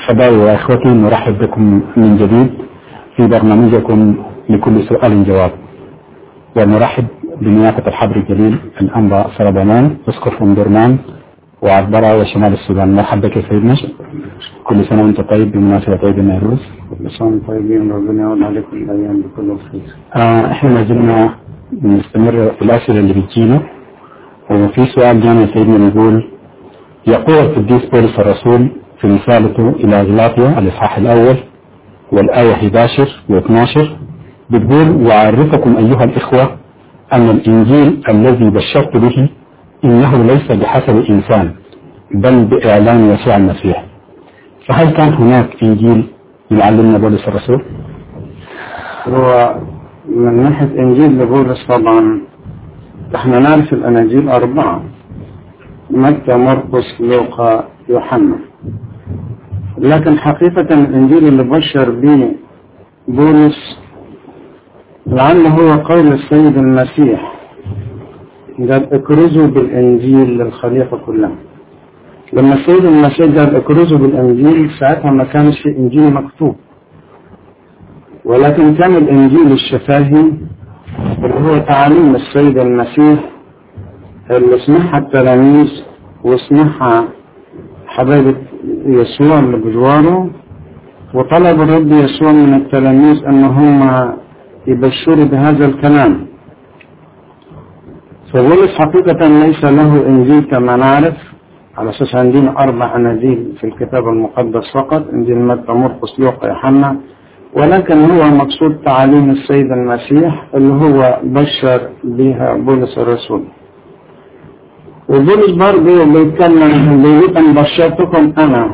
أحبائي وأخوتي نرحب بكم من جديد في برنامجكم لكل سؤال جواب ونرحب بنيافة الحبر الجليل الأنبا سربمان أسقف أم درمان وعبرة وشمال السودان مرحبا بك يا سيدنا كل سنة وأنت طيب بمناسبة عيد النيروز كل سنة وانتم طيبين ربنا يعود عليكم الأيام بكل خير آه احنا ما زلنا بنستمر في الأسئلة اللي بتجينا وفي سؤال جانا يا سيدنا بيقول يقول القديس بولس الرسول في رسالته إلى غلاطيا الإصحاح الأول والآية 11 و12 بتقول وأعرفكم أيها الإخوة أن الإنجيل الذي بشرت به إنه ليس بحسب إنسان بل بإعلان يسوع المسيح فهل كان هناك إنجيل يعلمنا بولس الرسول؟ هو من ناحية إنجيل لبولس طبعا احنا نعرف الأناجيل أربعة متى مرقس لوقا يوحنا لكن حقيقة الإنجيل اللي بشر به بولس لعله هو قول السيد المسيح قال اكرزوا بالإنجيل للخليقة كلها لما السيد المسيح قال اكرزوا بالإنجيل ساعتها ما كانش في إنجيل مكتوب ولكن كان الإنجيل الشفاهي اللي هو تعاليم السيد المسيح اللي سمعها التلاميذ وسمعها حبايب يسوع اللي بجواره وطلب الرب يسوع من التلاميذ ان هم يبشروا بهذا الكلام فبولس حقيقة ليس له انجيل كما نعرف على اساس عندنا اربع اناجيل في الكتاب المقدس فقط انجيل متى مرقس لوقا يوحنا ولكن هو مقصود تعاليم السيد المسيح اللي هو بشر بها بولس الرسول وبولس برضه بيتكلم بيقول ان بشرتكم انا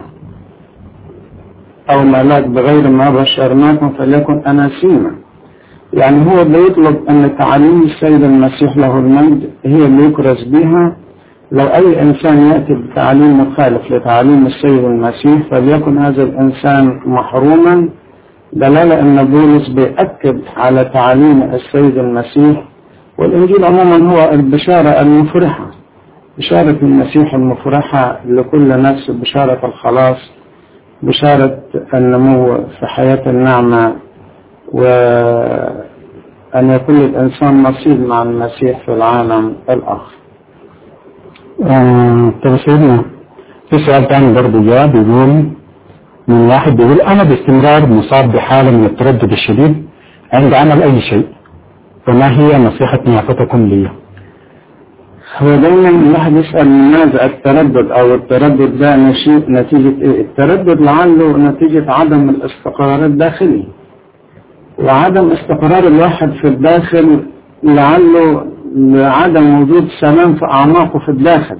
او ملاك بغير ما بشرناكم فليكن اناسيما يعني هو بيطلب ان تعاليم السيد المسيح له المجد هي اللي يكرز بها لو اي انسان ياتي بتعليم مخالف لتعاليم السيد المسيح فليكن هذا الانسان محروما دلالة ان بولس بيأكد على تعاليم السيد المسيح والانجيل عموما هو البشارة المفرحة بشارة المسيح المفرحة لكل نفس بشارة الخلاص بشارة النمو في حياة النعمة وأن يكون الإنسان نصيب مع المسيح في العالم الآخر آه طب سيدنا في سؤال تاني برضه جاء بيقول من واحد بيقول أنا باستمرار مصاب بحالة من التردد الشديد عند عمل أي شيء فما هي نصيحة نيافتكم لي؟ هو دايما الواحد يسأل لماذا التردد أو التردد ده نشي- نتيجة إيه؟ التردد لعله نتيجة عدم الاستقرار الداخلي وعدم استقرار الواحد في الداخل لعله لعدم وجود سلام في أعماقه في الداخل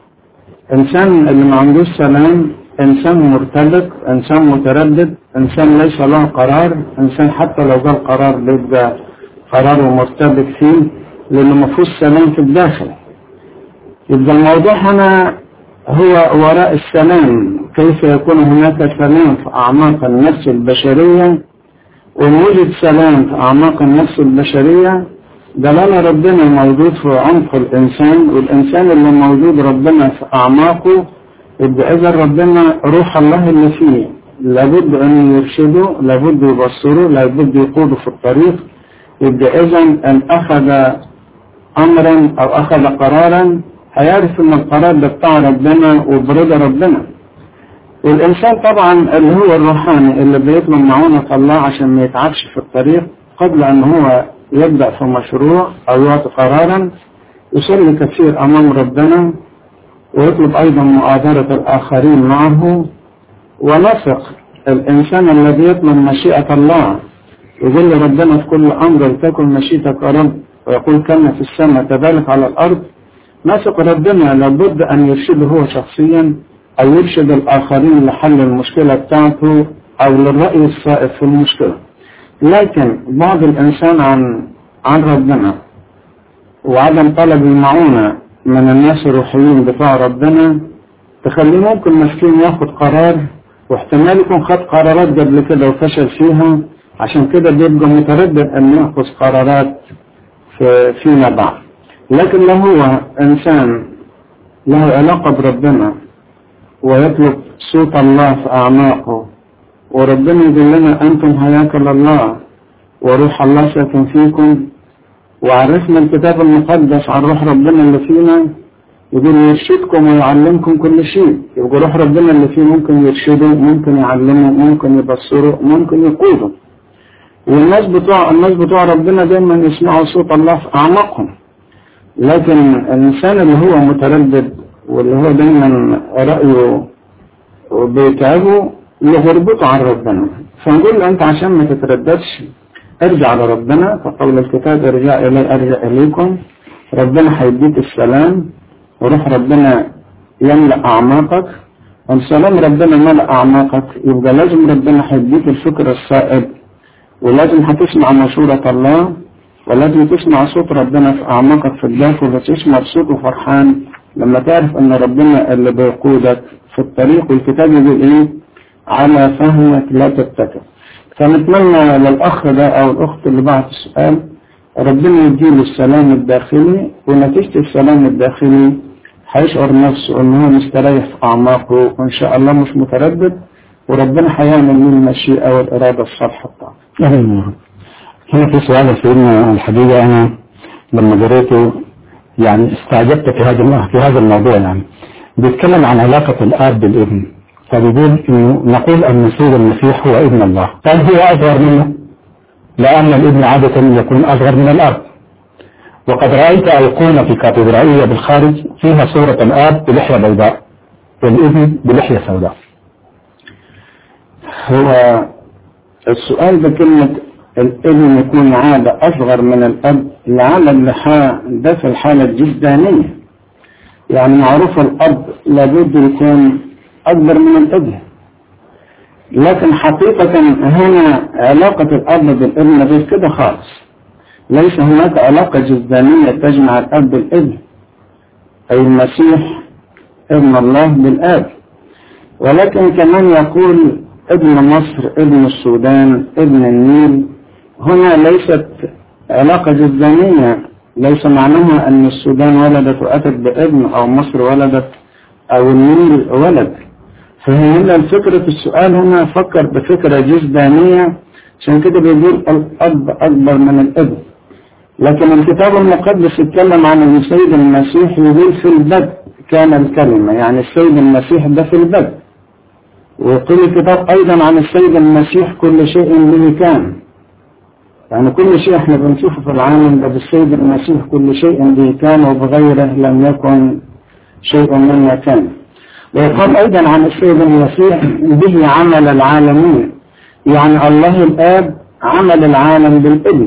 إنسان اللي ما عندوش سلام إنسان مرتبك إنسان متردد إنسان ليس له قرار إنسان حتى لو جاء قرار بيبقى قراره مرتبك فيه لأنه ما فيهوش سلام في الداخل يبقى الموضوع هنا هو وراء السلام كيف يكون هناك سلام في أعماق النفس البشرية وإن وجد سلام في أعماق النفس البشرية دلالة ربنا موجود في عمق الإنسان والإنسان اللي موجود ربنا في أعماقه يبقى إذا ربنا روح الله اللي فيه لابد أن يرشده لابد يبصره لابد يقوده في الطريق يبقى إذا أن أخذ أمرا أو أخذ قرارا هيعرف أن القرار ده بتاع ربنا وبرضا ربنا والإنسان طبعا اللي هو الروحاني اللي بيطلب معونة الله عشان ما يتعبش في الطريق قبل أن هو يبدأ في مشروع أو يعطي قرارا يصلي كثير أمام ربنا ويطلب أيضا مؤازرة الآخرين معه ونثق الإنسان الذي يطلب مشيئة الله يقول ربنا في كل أمر لتكن مشيئتك يا رب ويقول كما في السماء كذلك على الأرض نثق ربنا لابد أن يرشده هو شخصيا أو يرشد الآخرين لحل المشكلة بتاعته أو للرأي الصائب في المشكلة لكن بعض الإنسان عن عن ربنا وعدم طلب المعونة من الناس الروحيين بتوع ربنا تخليه ممكن مسكين ياخد قرار واحتمال يكون خد قرارات قبل كده وفشل فيها عشان كده بيبقى متردد أن يأخذ قرارات في فيما بعد لكن لو هو إنسان له علاقة بربنا ويطلب صوت الله في أعماقه وربنا يقول لنا أنتم هياكل الله وروح الله ساكن فيكم وعرفنا الكتاب المقدس عن روح ربنا اللي فينا يقول يرشدكم ويعلمكم كل شيء يبقى روح ربنا اللي فيه ممكن يرشده ممكن يعلمه ممكن يبصره ممكن يقوده والناس بتوع الناس بتوع ربنا دايما يسمعوا صوت الله في أعماقهم لكن الإنسان اللي هو متردد واللي هو دايما رأيه بيتعبه يغربطه عن ربنا فنقول له أنت عشان ما تترددش ارجع لربنا فقول الكتاب ارجع إلي أرجع إليكم ربنا هيديك السلام وروح ربنا يملأ أعماقك والسلام ربنا ملأ أعماقك يبقى لازم ربنا هيديك الفكر الصائب ولازم هتسمع مشورة الله ولازم تسمع صوت ربنا في أعماقك في الداخل وتسمع صوته فرحان لما تعرف أن ربنا اللي بيقودك في الطريق والكتاب يقول إيه على فهمك لا تتكل فنتمنى للأخ ده أو الأخت اللي بعت السؤال ربنا يديله السلام الداخلي ونتيجة السلام الداخلي هيشعر نفسه ان هو مستريح في اعماقه وان شاء الله مش متردد وربنا هيعمل من المشيئة والإرادة الصالحة بتاعته. هنا في سؤال يا سيدنا الحقيقة أنا لما قريته يعني استعجبت في هذا في هذا الموضوع يعني بيتكلم عن علاقة الآب بالابن فبيقول إنه نقول أن سيد المسيح هو ابن الله هل هو أصغر منه؟ لأن الابن عادة يكون أصغر من الأب وقد رأيت أيقونة في كاتدرائية بالخارج فيها صورة الآب بلحية بيضاء والابن بلحية سوداء هو السؤال بكلمة الابن يكون عادة أصغر من الأب لعل اللحاء ده في الحالة الجسدانية يعني معروف الأب لابد يكون أكبر من الابن لكن حقيقة هنا علاقة الأب بالابن غير كده خالص ليس هناك علاقة جسدانية تجمع الأب بالابن أي المسيح ابن الله بالآب ولكن كمان يقول ابن مصر ابن السودان ابن النيل هنا ليست علاقة جسدانية ليس معناها أن السودان ولدت وأتت بابن أو مصر ولدت أو النيل ولد فهنا الفكرة السؤال هنا فكر بفكرة جسدانية عشان كده بيقول الأب أكبر من الابن لكن الكتاب المقدس يتكلم عن السيد المسيح يقول في البدء كان الكلمة يعني السيد المسيح ده في البدء ويقول الكتاب أيضا عن السيد المسيح كل شيء به كان يعني كل شيء احنا بنشوفه في العالم ده بالسيد المسيح كل شيء به كان وبغيره لم يكن شيء مما كان ويقال أيضا عن السيد المسيح به عمل العالمين يعني الله الآب عمل العالم بالابن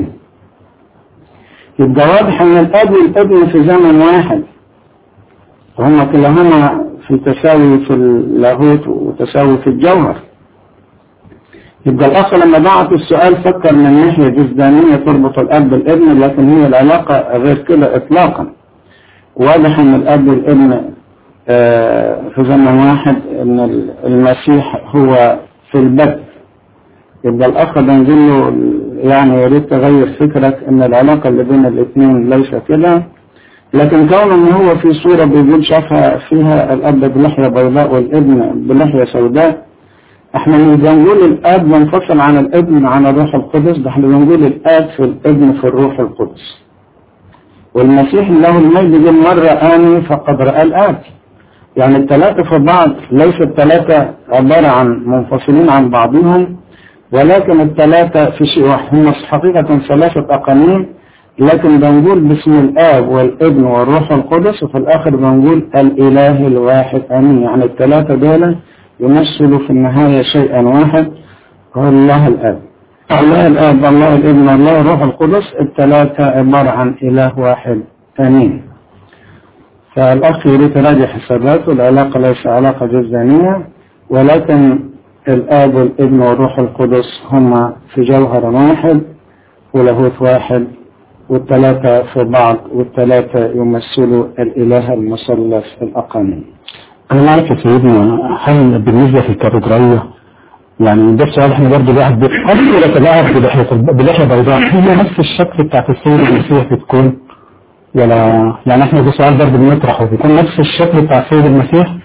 يبقى واضح ان الاب والابن في زمن واحد هما كلاهما في تساوي في اللاهوت وتساوي في الجوهر يبقى الاخ لما بعت السؤال فكر من ناحية جسدانية تربط الاب بالابن لكن هي العلاقة غير كده اطلاقا واضح ان الاب والابن في زمن واحد ان المسيح هو في البدء يبقى الاخ بنقول له يعني يا ريت تغير فكرك ان العلاقة اللي بين الاثنين ليس كده لكن كون ان هو في صورة بيقول شافها فيها الاب بلحية بيضاء والابن بلحية سوداء احنا مش بنقول الاب منفصل عن الابن عن الروح القدس ده احنا بنقول الاب في الابن في الروح القدس والمسيح له المجد يقول مرة اني فقد رأى الاب يعني الثلاثة في بعض ليس الثلاثة عبارة عن منفصلين عن بعضهم ولكن الثلاثة في شيء واحد هم حقيقة ثلاثة أقانيم لكن بنقول باسم الآب والابن والروح القدس وفي الآخر بنقول الإله الواحد أمين يعني الثلاثة دول يمثلوا في النهاية شيئا واحد هو الله الآب الله الآب الله الابن الله الروح القدس الثلاثة عبارة عن إله واحد أمين فالأخ يريد يراجع حساباته العلاقة ليس علاقة جزانية ولكن الآب والابن والروح القدس هما في جوهر واحد ولاهوت واحد والثلاثة في بعض والثلاثة يمثلوا الإله المثلث الأقانيم أنا ما أعرف يا سيدنا هل بالنسبة في الكاتدرائية يعني ده السؤال احنا برضه الواحد بيفكر يتلاعب بلحية بلحية بيضاء هي نفس الشكل بتاعت السيد المسيح بتكون ولا يعني احنا ده سؤال برضه بنطرحه بيكون نفس الشكل بتاع السيد المسيح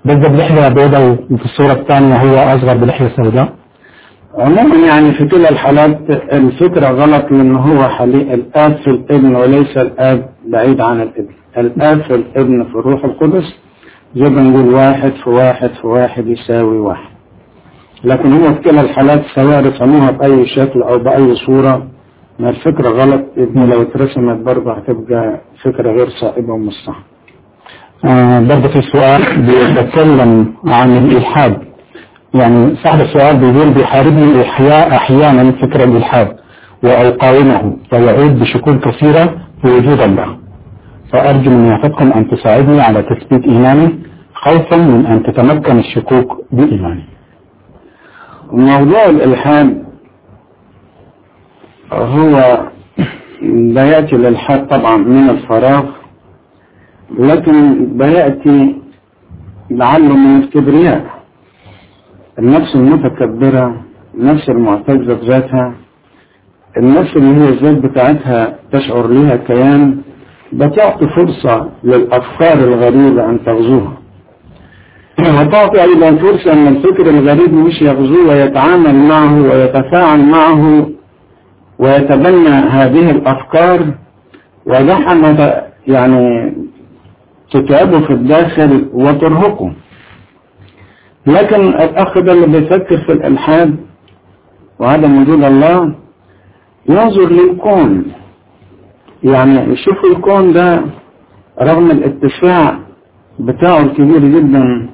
بس ده بلحية بيضاء وفي الصورة الثانية هو أصغر بلحية سوداء عموما يعني في كلا الحالات الفكرة غلط لأن هو حلي الآب في الابن وليس الآب بعيد عن الابن الآب في الابن في الروح القدس زي ما نقول واحد في واحد في واحد يساوي واحد لكن هو في كلا الحالات سواء رسموها بأي شكل أو بأي صورة ما الفكرة غلط إن لو اترسمت برضه هتبقى فكرة غير صائبة ومش صح آه برضه في سؤال بيتكلم عن الإلحاد يعني صاحب السؤال بيقول بيحاربني إحياء أحيانا فكر الإلحاد وأقاومه ويعود بشكوك كثيرة في وجود الله فأرجو من يافقكم أن تساعدني على تثبيت إيماني خوفا من أن تتمكن الشكوك بإيماني موضوع الإلحاد هو لا يأتي الإلحاد طبعا من الفراغ لكن بيأتي لعله من الكبرياء النفس المتكبرة النفس المعتزة بذاتها النفس اللي هي الذات بتاعتها تشعر لها كيان بتعطي فرصة للأفكار الغريبة أن تغزوها وتعطي أيضا فرصة أن الفكر الغريب مش يغزوه ويتعامل معه ويتفاعل معه ويتبنى هذه الأفكار ودحا يعني تتعبه في الداخل وترهقه لكن الأخ ده اللي بيفكر في الإلحاد وعدم وجود الله ينظر للكون يعني يشوف الكون ده رغم الاتساع بتاعه الكبير جدا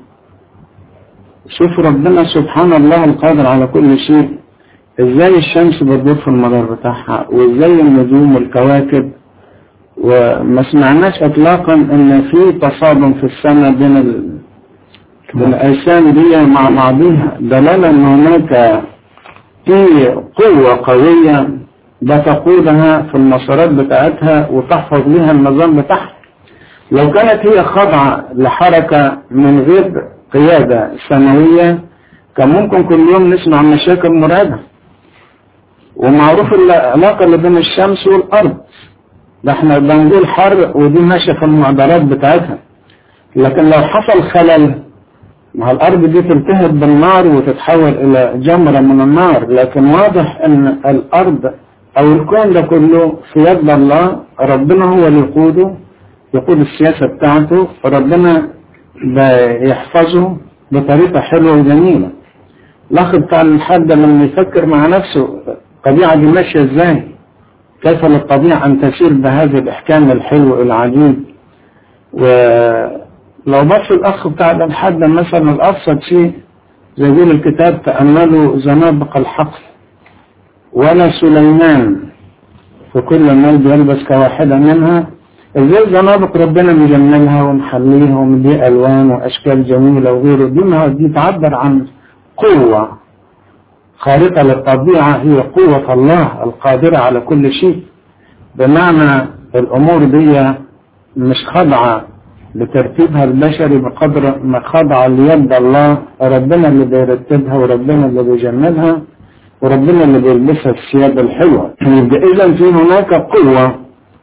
شوف ربنا سبحان الله القادر على كل شيء ازاي الشمس بتدور في المدار بتاعها وازاي النجوم والكواكب وما سمعناش اطلاقا ان في تصادم في السماء بين ال... الأجسام دي مع بعضها دلالة أن هناك في قوة قوية بتقودها في المسارات بتاعتها وتحفظ لها النظام بتاعها لو كانت هي خاضعة لحركة من غير قيادة سماوية كان ممكن كل يوم نسمع مشاكل مرعبة ومعروف العلاقة اللي بين الشمس والأرض ده احنا بنقول حر ودي ماشية في المعدلات بتاعتها لكن لو حصل خلل ما الأرض دي تلتهب بالنار وتتحول إلى جمرة من النار لكن واضح أن الأرض أو الكون ده كله في يد الله ربنا هو اللي يقوده يقود السياسة بتاعته ربنا بيحفظه بطريقة حلوة وجميلة الأخ بتاع الحد لما يفكر مع نفسه الطبيعة دي ماشية ازاي كيف للطبيعة أن تسير بهذا الإحكام الحلو العجيب ولو بص الأخ بتاع الحد مثلا الأبسط شيء زي يقول الكتاب تأملوا زنابق الحقل ولا سليمان في كل المال يلبس كواحدة منها ازاي زنابق ربنا مجملها ومحليها ومدي ألوان وأشكال جميلة وغيره دي ما دي تعبر عن قوة خارقة للطبيعة هي قوة الله القادرة على كل شيء بمعنى الأمور دي مش خاضعة لترتيبها البشري بقدر ما خاضعة ليد الله ربنا اللي بيرتبها وربنا اللي بيجملها وربنا اللي بيلبسها الثياب الحلوة يبقى إذا في هناك قوة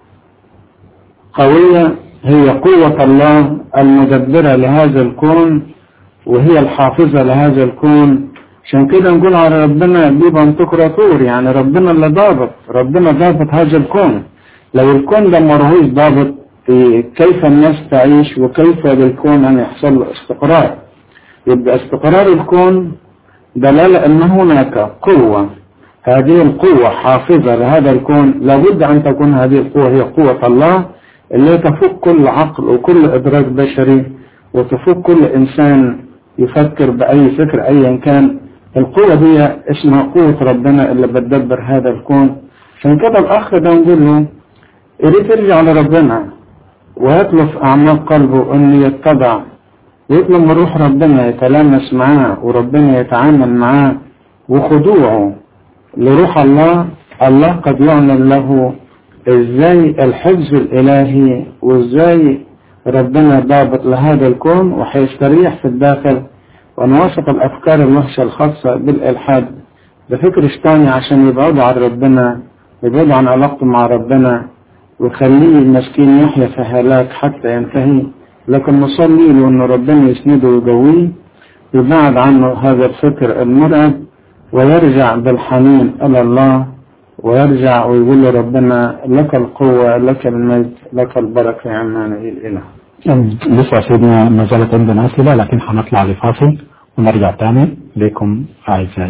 قوية هي قوة الله المدبرة لهذا الكون وهي الحافظة لهذا الكون عشان كده نقول على ربنا دي بنتقراطور يعني ربنا اللي ضابط ربنا ضابط هذا الكون لو الكون ده مرهوش ضابط في كيف الناس تعيش وكيف للكون أن يحصل له استقرار يبقى استقرار الكون دلالة أن هناك قوة هذه القوة حافظة لهذا الكون لابد أن تكون هذه القوة هي قوة الله اللي تفوق كل عقل وكل إدراك بشري وتفوق كل إنسان يفكر بأي فكر أيا كان القوة دي اسمها قوة ربنا اللي بتدبر هذا الكون عشان كده الأخ ده نقول له يريد يرجع لربنا ويطلب في أعماق قلبه أن يتبع ويطلب من روح ربنا يتلامس معاه وربنا يتعامل معاه وخضوعه لروح الله الله قد يعلن له ازاي الحفظ الالهي وازاي ربنا ضابط لهذا الكون وحيستريح في الداخل ونواثق الافكار الوحشة الخاصة بالالحاد بفكر ثاني عشان يبعدوا عن ربنا يبعدوا عن علاقته مع ربنا ويخليه المسكين يحيا في هلاك حتى ينتهي لكن نصلي له ان ربنا يسنده ويقويه يبعد عنه هذا الفكر المرعب ويرجع بالحنين الى الله ويرجع ويقول لربنا لك القوة لك المجد لك البركة يا عمانويل إله لسه سيدنا ما زالت عندنا أسئلة لكن هنطلع لفاصل ونرجع تاني لكم أعزائي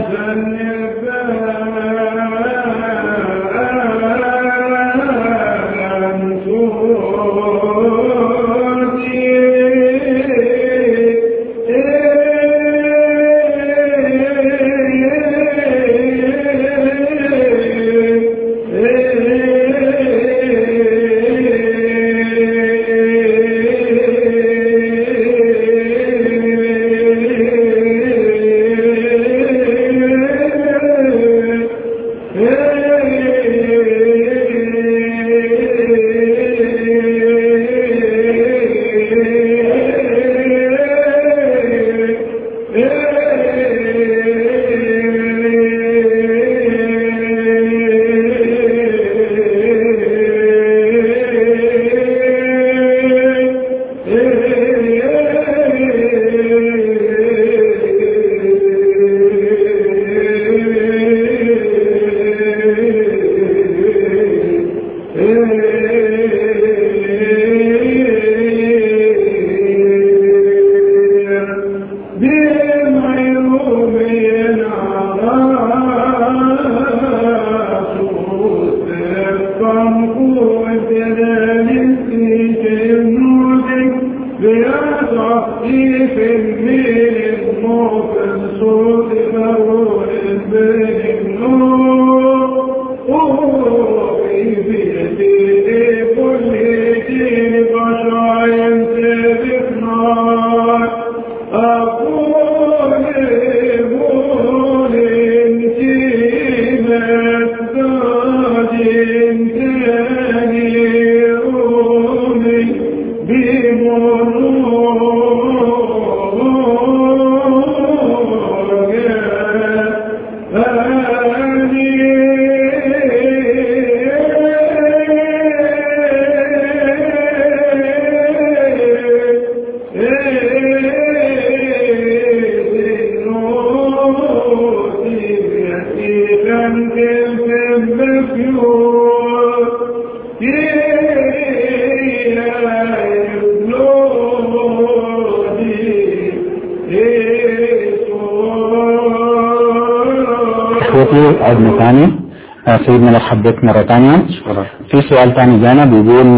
اخوتي عدنا ثاني سيدنا لو حبيت مرة ثانية في سؤال ثاني جانا بيقول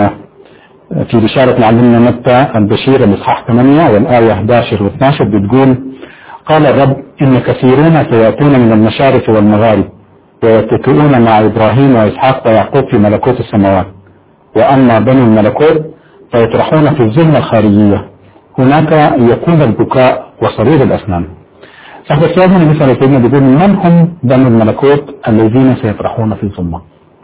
في بشارة معلمنا متى البشير الإصحاح 8 والآية 11 و 12 بتقول قال الرب إن كثيرون سيأتون من المشارق والمغارب ويتكئون مع إبراهيم وإسحاق ويعقوب في ملكوت السماوات وأما بنو الملكوت فيطرحون في الظلمة الخارجية هناك يكون البكاء وصرير الأسنان صاحب السؤال هنا بيسأل سيدنا بيقول من هم بنو الملكوت الذين سيطرحون في الظلمة؟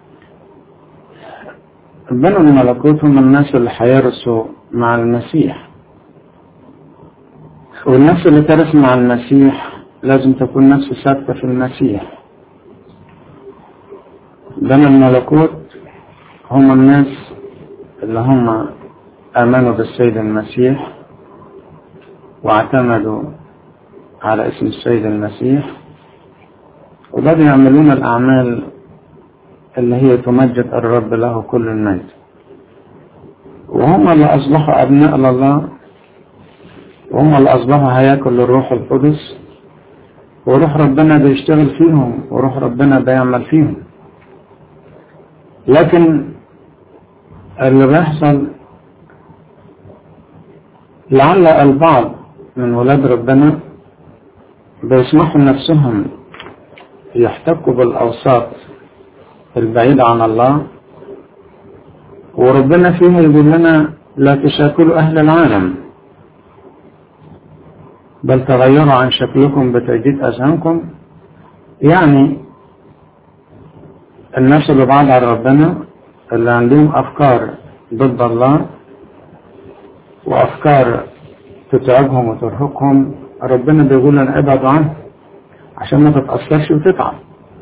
بنو الملكوت هم الناس اللي هيرثوا مع المسيح والنفس اللي ترث مع المسيح لازم تكون نفس ثابتة في المسيح بنو الملكوت هم الناس اللي هم آمنوا بالسيد المسيح واعتمدوا على اسم السيد المسيح وبدأوا يعملون الأعمال اللي هي تمجد الرب له كل المجد وهم اللي أصبحوا أبناء لله وهم اللي أصبحوا هياكل للروح القدس وروح ربنا بيشتغل فيهم وروح ربنا بيعمل فيهم لكن اللي بيحصل لعل البعض من ولاد ربنا بيسمحوا لنفسهم يحتكوا بالأوساط البعيدة عن الله وربنا فيها يقول لنا لا تشاكلوا أهل العالم بل تغيروا عن شكلكم بتجديد أذهانكم يعني الناس اللي بعاد عن ربنا اللي عندهم أفكار ضد الله وأفكار تتعبهم وترهقهم ربنا بيقول لنا ابعدوا عنه عشان ما تتأثرش وتتعب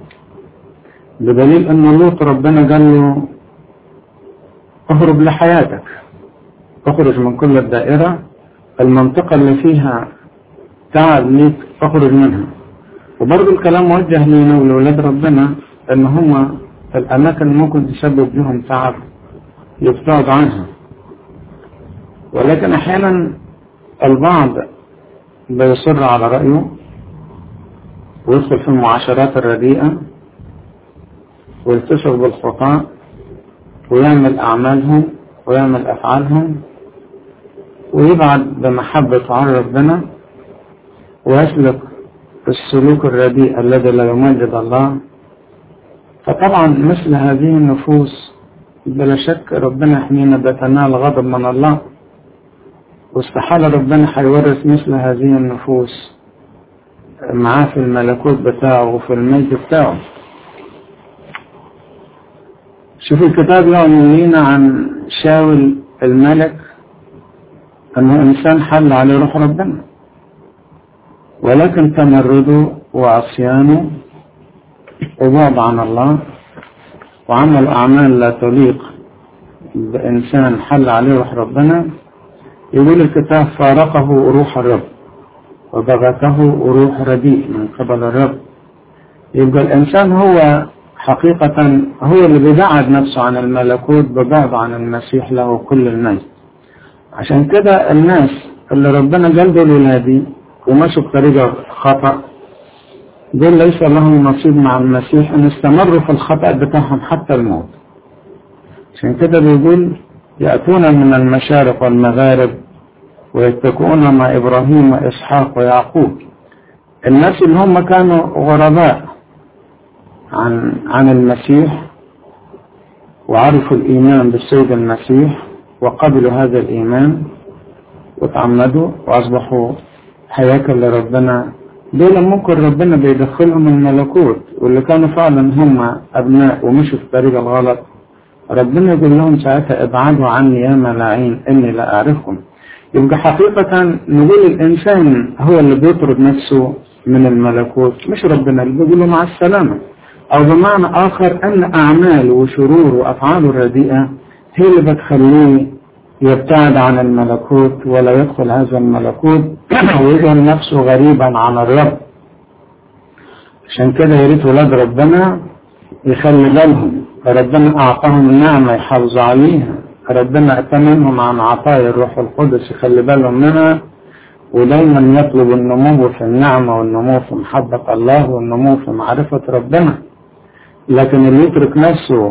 بدليل ان لوط ربنا قال له اهرب لحياتك اخرج من كل الدائرة المنطقة اللي فيها تعب ليك اخرج منها وبرضه الكلام موجه لينا ولولاد ربنا ان هما الاماكن اللي ممكن تسبب لهم تعب يبتعد عنها ولكن احيانا البعض بيصر على رأيه ويدخل في المعاشرات الرديئة ويلتصق بالخطاء ويعمل أعمالهم ويعمل أفعالهم ويبعد بمحبة عن ربنا ويسلك السلوك الرديء الذي لا يمجد الله فطبعا مثل هذه النفوس بلا شك ربنا يحمينا بتنال غضب من الله واستحالة ربنا هيورث مثل هذه النفوس معاه في الملكوت بتاعه وفي الملك بتاعه شوف الكتاب يعني لينا عن شاول الملك انه انسان حل عليه روح ربنا ولكن تمرده وعصيانه وبعد عن الله وعمل اعمال لا تليق بانسان حل عليه روح ربنا يقول الكتاب فارقه روح الرب وبغته روح رديء من قبل الرب يبقى الإنسان هو حقيقة هو اللي بيبعد نفسه عن الملكوت ببعد عن المسيح له كل المجد عشان كده الناس اللي ربنا قال دول ولادي ومشوا بطريقة خطأ دول ليس لهم نصيب مع المسيح ان استمروا في الخطأ بتاعهم حتى الموت عشان كده بيقول يأتون من المشارق والمغارب ويتكئون مع إبراهيم وإسحاق ويعقوب الناس اللي هم كانوا غرباء عن عن المسيح وعرفوا الإيمان بالسيد المسيح وقبلوا هذا الإيمان وتعمدوا وأصبحوا هياكل لربنا دول ممكن ربنا بيدخلهم الملكوت واللي كانوا فعلا هم أبناء ومشوا في الطريق الغلط ربنا يقول لهم ساعتها ابعدوا عني يا ملاعين إني لا أعرفكم يبقى حقيقة نقول الإنسان هو اللي بيطرد نفسه من الملكوت مش ربنا اللي بيقول له مع السلامة أو بمعنى آخر أن أعماله وشرور وأفعاله الرديئة هي اللي بتخليه يبتعد عن الملكوت ولا يدخل هذا الملكوت ويجعل نفسه غريبا عن الرب عشان كده يا ريت ولاد ربنا يخلي بالهم ربنا أعطاهم النعمة يحافظوا عليها ربنا اتمنهم عن عطايا الروح القدس يخلي بالهم منها ودايما يطلب النمو في النعمة والنمو في محبة الله والنمو في معرفة ربنا لكن اللي يترك نفسه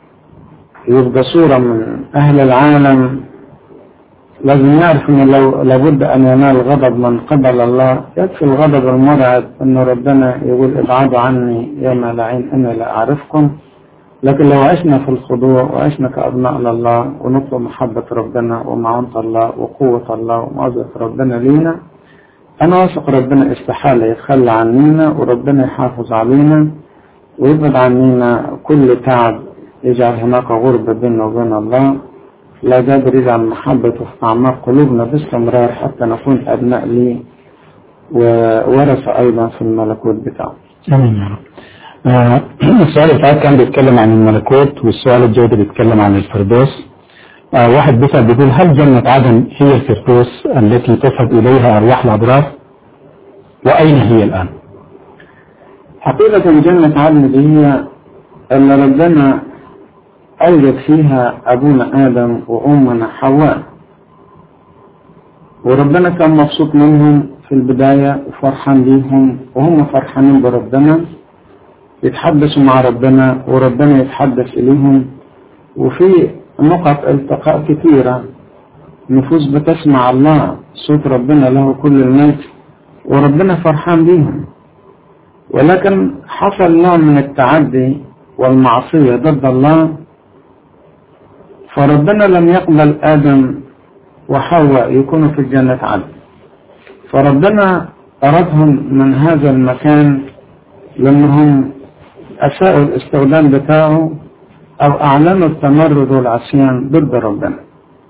يبقى صورة من أهل العالم لازم يعرف أنه لو لابد أن ينال غضب من قبل الله يكفي الغضب المرعب أن ربنا يقول ابعدوا عني يا ملاعين أنا لا أعرفكم لكن لو عشنا في الخضوع وعشنا كأبناء لله ونطلب محبة ربنا ومعونة الله وقوة الله ومعزة ربنا لينا أنا واثق ربنا استحالة يتخلى عنينا وربنا يحافظ علينا ويبعد عنينا كل تعب يجعل هناك غربة بيننا وبين الله لا قادر يجعل محبته في أعماق قلوبنا باستمرار حتى نكون أبناء ليه وورث أيضا في الملكوت بتاعه. آمين يا رب. آه السؤال اللي فات كان بيتكلم عن الملكوت والسؤال الجاي ده بيتكلم عن الفردوس آه واحد بيسأل بيقول هل جنة عدن هي الفردوس التي تصعد إليها أرواح الأبرار وأين هي الآن؟ حقيقة جنة عدن دي هي اللي ربنا أوجد فيها أبونا آدم وأمنا حواء وربنا كان مبسوط منهم في البداية وفرحان بيهم وهم فرحانين بربنا يتحدثوا مع ربنا وربنا يتحدث إليهم وفي نقط التقاء كثيرة نفوس بتسمع الله صوت ربنا له كل المجد وربنا فرحان بيهم ولكن حصل نوع من التعدي والمعصية ضد الله فربنا لم يقبل آدم وحواء يكونوا في الجنة عدن فربنا أردهم من هذا المكان لأنهم أساءوا الاستخدام بتاعه أو أعلنوا التمرد والعصيان ضد ربنا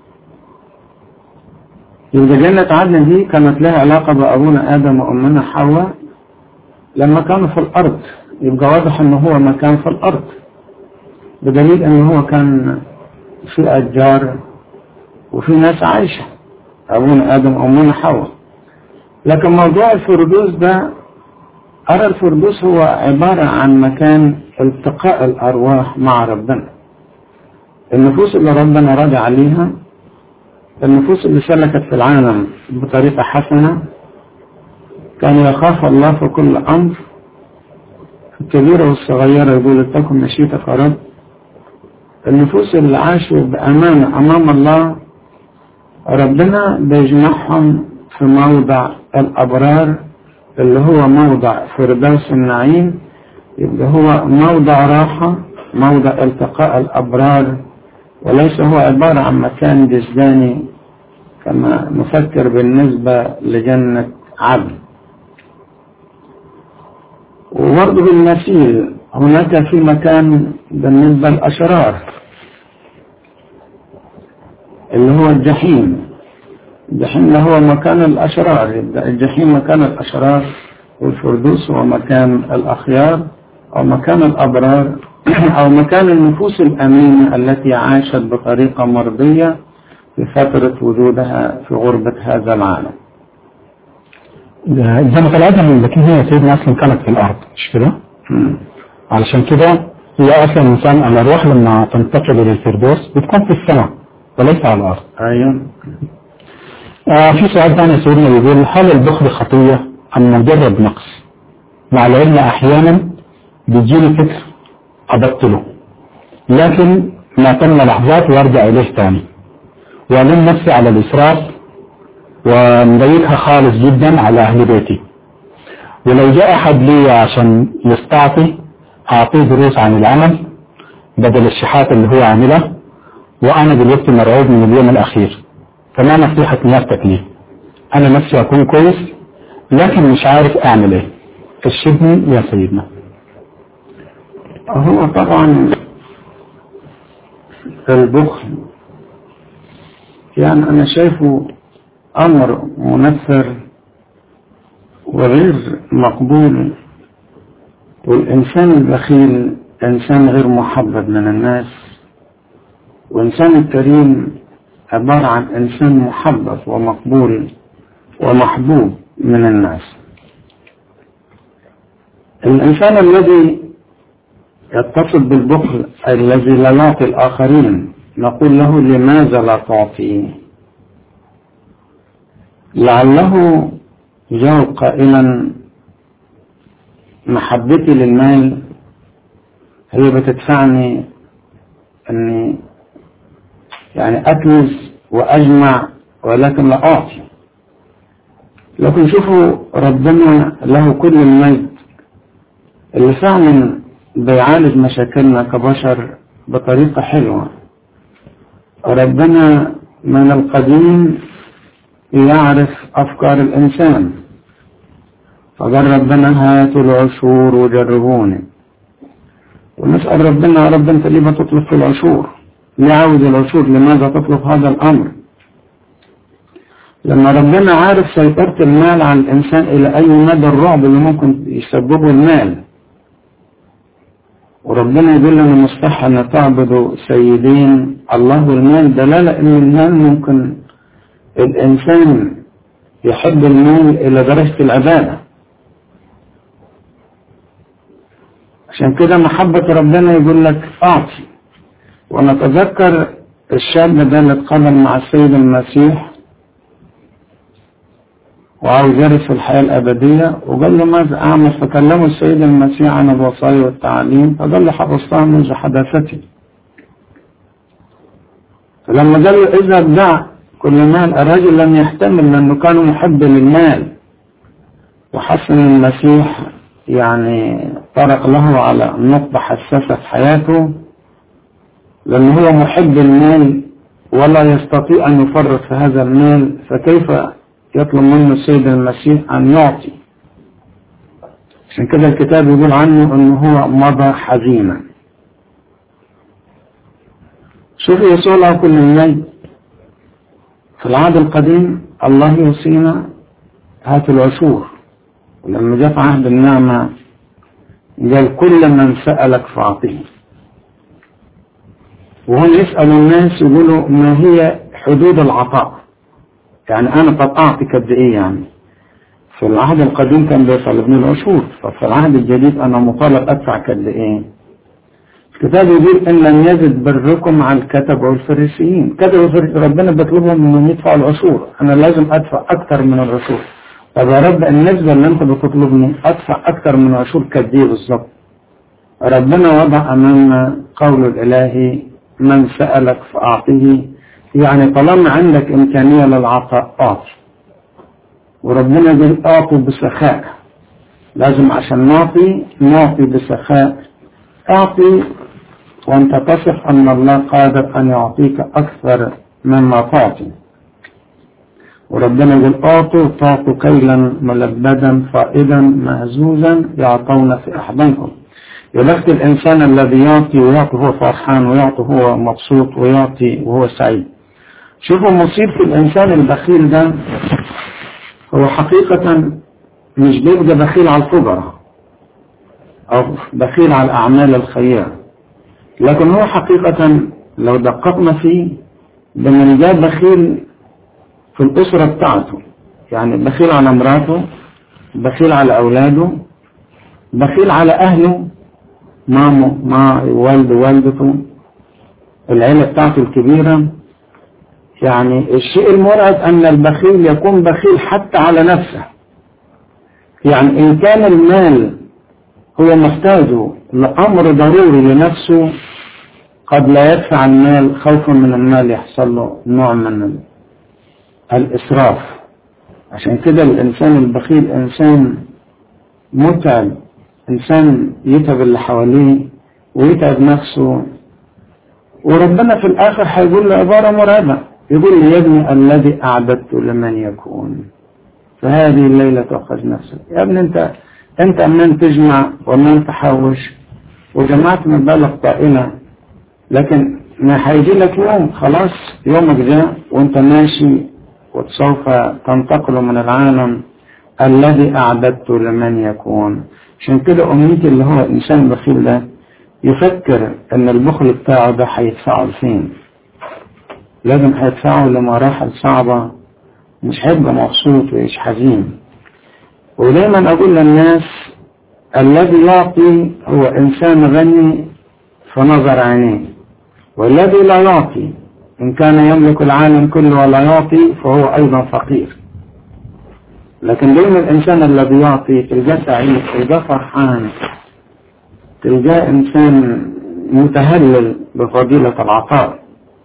يبقى جنة عدن دي كانت لها علاقة بأبونا آدم وأمنا حواء لما كانوا في الأرض يبقى واضح أنه هو مكان في الأرض بدليل أنه هو كان في أشجار وفي ناس عايشة أبونا آدم وأمنا حواء لكن موضوع الفردوس ده أرى الفردوس هو عبارة عن مكان التقاء الأرواح مع ربنا النفوس اللي ربنا راضي عليها النفوس اللي سلكت في العالم بطريقة حسنة كان يخاف الله في كل أمر الكبيرة والصغيرة يقول تكن مشيتك يا رب النفوس اللي عاشوا بأمانة أمام الله ربنا بيجمعهم في موضع الأبرار اللي هو موضع فردوس النعيم يبقى هو موضع راحة موضع التقاء الأبرار وليس هو عبارة عن مكان جسداني كما نفكر بالنسبة لجنة عدن وبرضه بالمثيل هناك في مكان بالنسبة للأشرار اللي هو الجحيم الجحيم ده هو مكان الأشرار الجحيم مكان الأشرار والفردوس هو مكان الأخيار أو مكان الأبرار أو مكان النفوس الأمينة التي عاشت بطريقة مرضية في فترة وجودها في غربة هذا العالم جنة العدن لكن هي سيدنا أصلا كانت في الأرض مش كده؟ علشان كده هي أصلا الإنسان الأرواح لما تنتقل للفردوس بتكون في السماء وليس على الأرض أيوة آه في سؤال ثاني سيدنا يقول هل البخل خطية أم مجرد نقص؟ مع العلم أحيانا بيجيني فكر أبطله لكن ما تم لحظات وارجع إليه ثاني وألم نفسي على الإسراف ومضيقها خالص جدا على أهل بيتي ولو جاء أحد لي عشان يستعطي أعطيه دروس عن العمل بدل الشحات اللي هو عاملها وأنا دلوقتي مرعوب من اليوم الأخير فما نصيحة نيابتك لي أنا نفسي أكون كويس لكن مش عارف أعمل إيه ارشدني يا سيدنا هو طبعا البخل يعني أنا شايفه أمر منفر وغير مقبول والإنسان البخيل إنسان غير محبب من الناس وإنسان الكريم عبارة عن إنسان محبب ومقبول ومحبوب من الناس الإنسان الذي يتصل بالبخل الذي لا يعطي الآخرين نقول له لماذا لا تعطي لعله جاء قائلا محبتي للمال هي بتدفعني اني يعني اكنز واجمع ولكن لا اعطي لكن شوفوا ربنا له كل المجد اللي فعلا بيعالج مشاكلنا كبشر بطريقة حلوة ربنا من القديم يعرف أفكار الإنسان فقال ربنا هاتوا العشور وجربوني ونسأل ربنا يا رب أنت ليه ما تطلب في العشور ليه عاوز العشور لماذا تطلب هذا الأمر لما ربنا عارف سيطرة المال على الإنسان إلى أي مدى الرعب اللي ممكن يسببه المال وربنا يقول لنا مصلحة أن تعبدوا سيدين الله والمال دلالة أن المال ممكن الإنسان يحب المال إلى درجة العبادة عشان كده محبة ربنا يقول لك أعطي ونتذكر الشاب ده اللي اتقابل مع السيد المسيح وعاوز يرث الحياة الأبدية وقال له ماذا أعمل فكلمه السيد المسيح عن الوصايا والتعليم فقال له حفظتها منذ حداثتي فلما قال له إذا دع كل مال الرجل لم يحتمل لأنه كان محب للمال وحسن المسيح يعني طرق له على نقطة حساسة في حياته لأنه هو محب المال ولا يستطيع أن يفرط في هذا المال فكيف يطلب منه السيد المسيح أن يعطي عشان كده الكتاب يقول عنه أنه هو مضى حزينا شوف يسوع له كل المجد في العهد القديم الله يوصينا هات العشور ولما جاء في عهد النعمة قال كل من سألك فأعطيه وهم يسألوا الناس يقولوا ما هي حدود العطاء يعني أنا قد أعطي قد إيه يعني في العهد القديم كان بيطلبني العشور ففي العهد الجديد أنا مطالب أدفع قد إيه الكتاب يقول إن لم يزد بركم على الكتب والفريسيين كتب والفريسيين ربنا بيطلبهم إنهم يدفعوا العشور أنا لازم أدفع أكتر من العشور طب يا رب النسبة اللي أنت بتطلبني أدفع أكتر من العشور قد إيه بالظبط ربنا وضع أمامنا قول الإلهي من سألك فأعطيه يعني طالما عندك إمكانية للعطاء أعطي وربنا يقول أعطوا بسخاء لازم عشان نعطي نعطي بسخاء أعطي وأنت تصف أن الله قادر أن يعطيك أكثر مما تعطي وربنا يقول أعطوا تعطوا كيلا ملبدا فائدا مهزوزا يعطون في أحضانكم يبخت الإنسان الذي يعطي ويعطي هو فرحان ويعطي هو مبسوط ويعطي وهو سعيد شوفوا مصيبة الإنسان البخيل ده هو حقيقة مش بيبقى بخيل على الفقراء أو بخيل على الأعمال الخيرة لكن هو حقيقة لو دققنا فيه بنلقاه بخيل في الأسرة بتاعته يعني بخيل على مراته بخيل على أولاده بخيل على أهله مامه مع والده والدته العيلة بتاعته الكبيرة يعني الشيء المرعب أن البخيل يكون بخيل حتى على نفسه يعني إن كان المال هو محتاجه لأمر ضروري لنفسه قد لا يدفع المال خوفا من المال يحصل له نوع من الإسراف عشان كده الإنسان البخيل إنسان متعب إنسان يتعب اللي حواليه ويتعب نفسه وربنا في الآخر هيقول له عبارة مرعبة يقول لي يا ابني الذي أعددت لمن يكون فهذه الليلة تأخذ نفسك يا ابني أنت أنت أمان تجمع وأمان تحوش وجمعت مبالغ طائلة لكن ما هيجي لك يوم خلاص يومك جاء وأنت ماشي وسوف تنتقل من العالم الذي أعددت لمن يكون عشان كده أمنيتي اللي هو إنسان بخيل ده يفكر أن البخل بتاعه ده هيدفعه لفين لازم هيدفعه لمراحل صعبة مش هيبقى مبسوط ويعيش حزين ودايما أقول للناس الذي يعطي هو إنسان غني في نظر عينيه والذي لا يعطي إن كان يملك العالم كله ولا يعطي فهو أيضا فقير لكن دايما الإنسان الذي يعطي تلقاه سعيد تلقاه فرحان تلقاه إنسان متهلل بفضيلة العطاء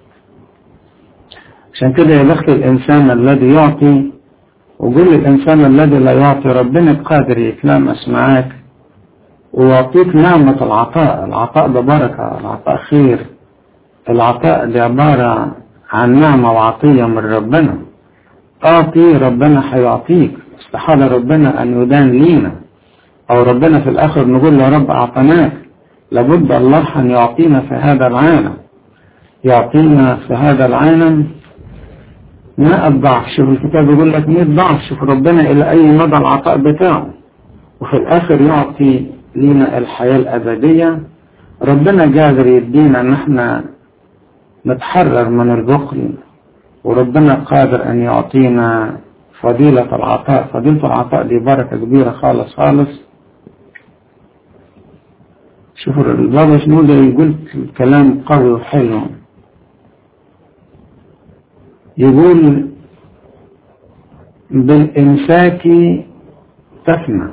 عشان كده يبخل الإنسان الذي يعطي وقول الإنسان الذي لا يعطي ربنا قادر يتلامس معاك ويعطيك نعمة العطاء العطاء ده بركة العطاء خير العطاء ده عبارة عن نعمة وعطية من ربنا أعطي ربنا هيعطيك استحال ربنا أن يدان لينا أو ربنا في الآخر نقول يا رب أعطناك لابد الله أن يعطينا في هذا العالم يعطينا في هذا العالم ماء الضعف شوف الكتاب يقول لك مئة ضعف شوف ربنا إلى أي مدى العطاء بتاعه وفي الآخر يعطي لنا الحياة الأبدية ربنا قادر يدينا أن احنا نتحرر من البخل وربنا قادر أن يعطينا فضيلة العطاء فضيلة العطاء دي بركة كبيرة خالص خالص شوفوا البابا شنو ده يقول كلام قوي وحلو يقول بالإمساك تفنى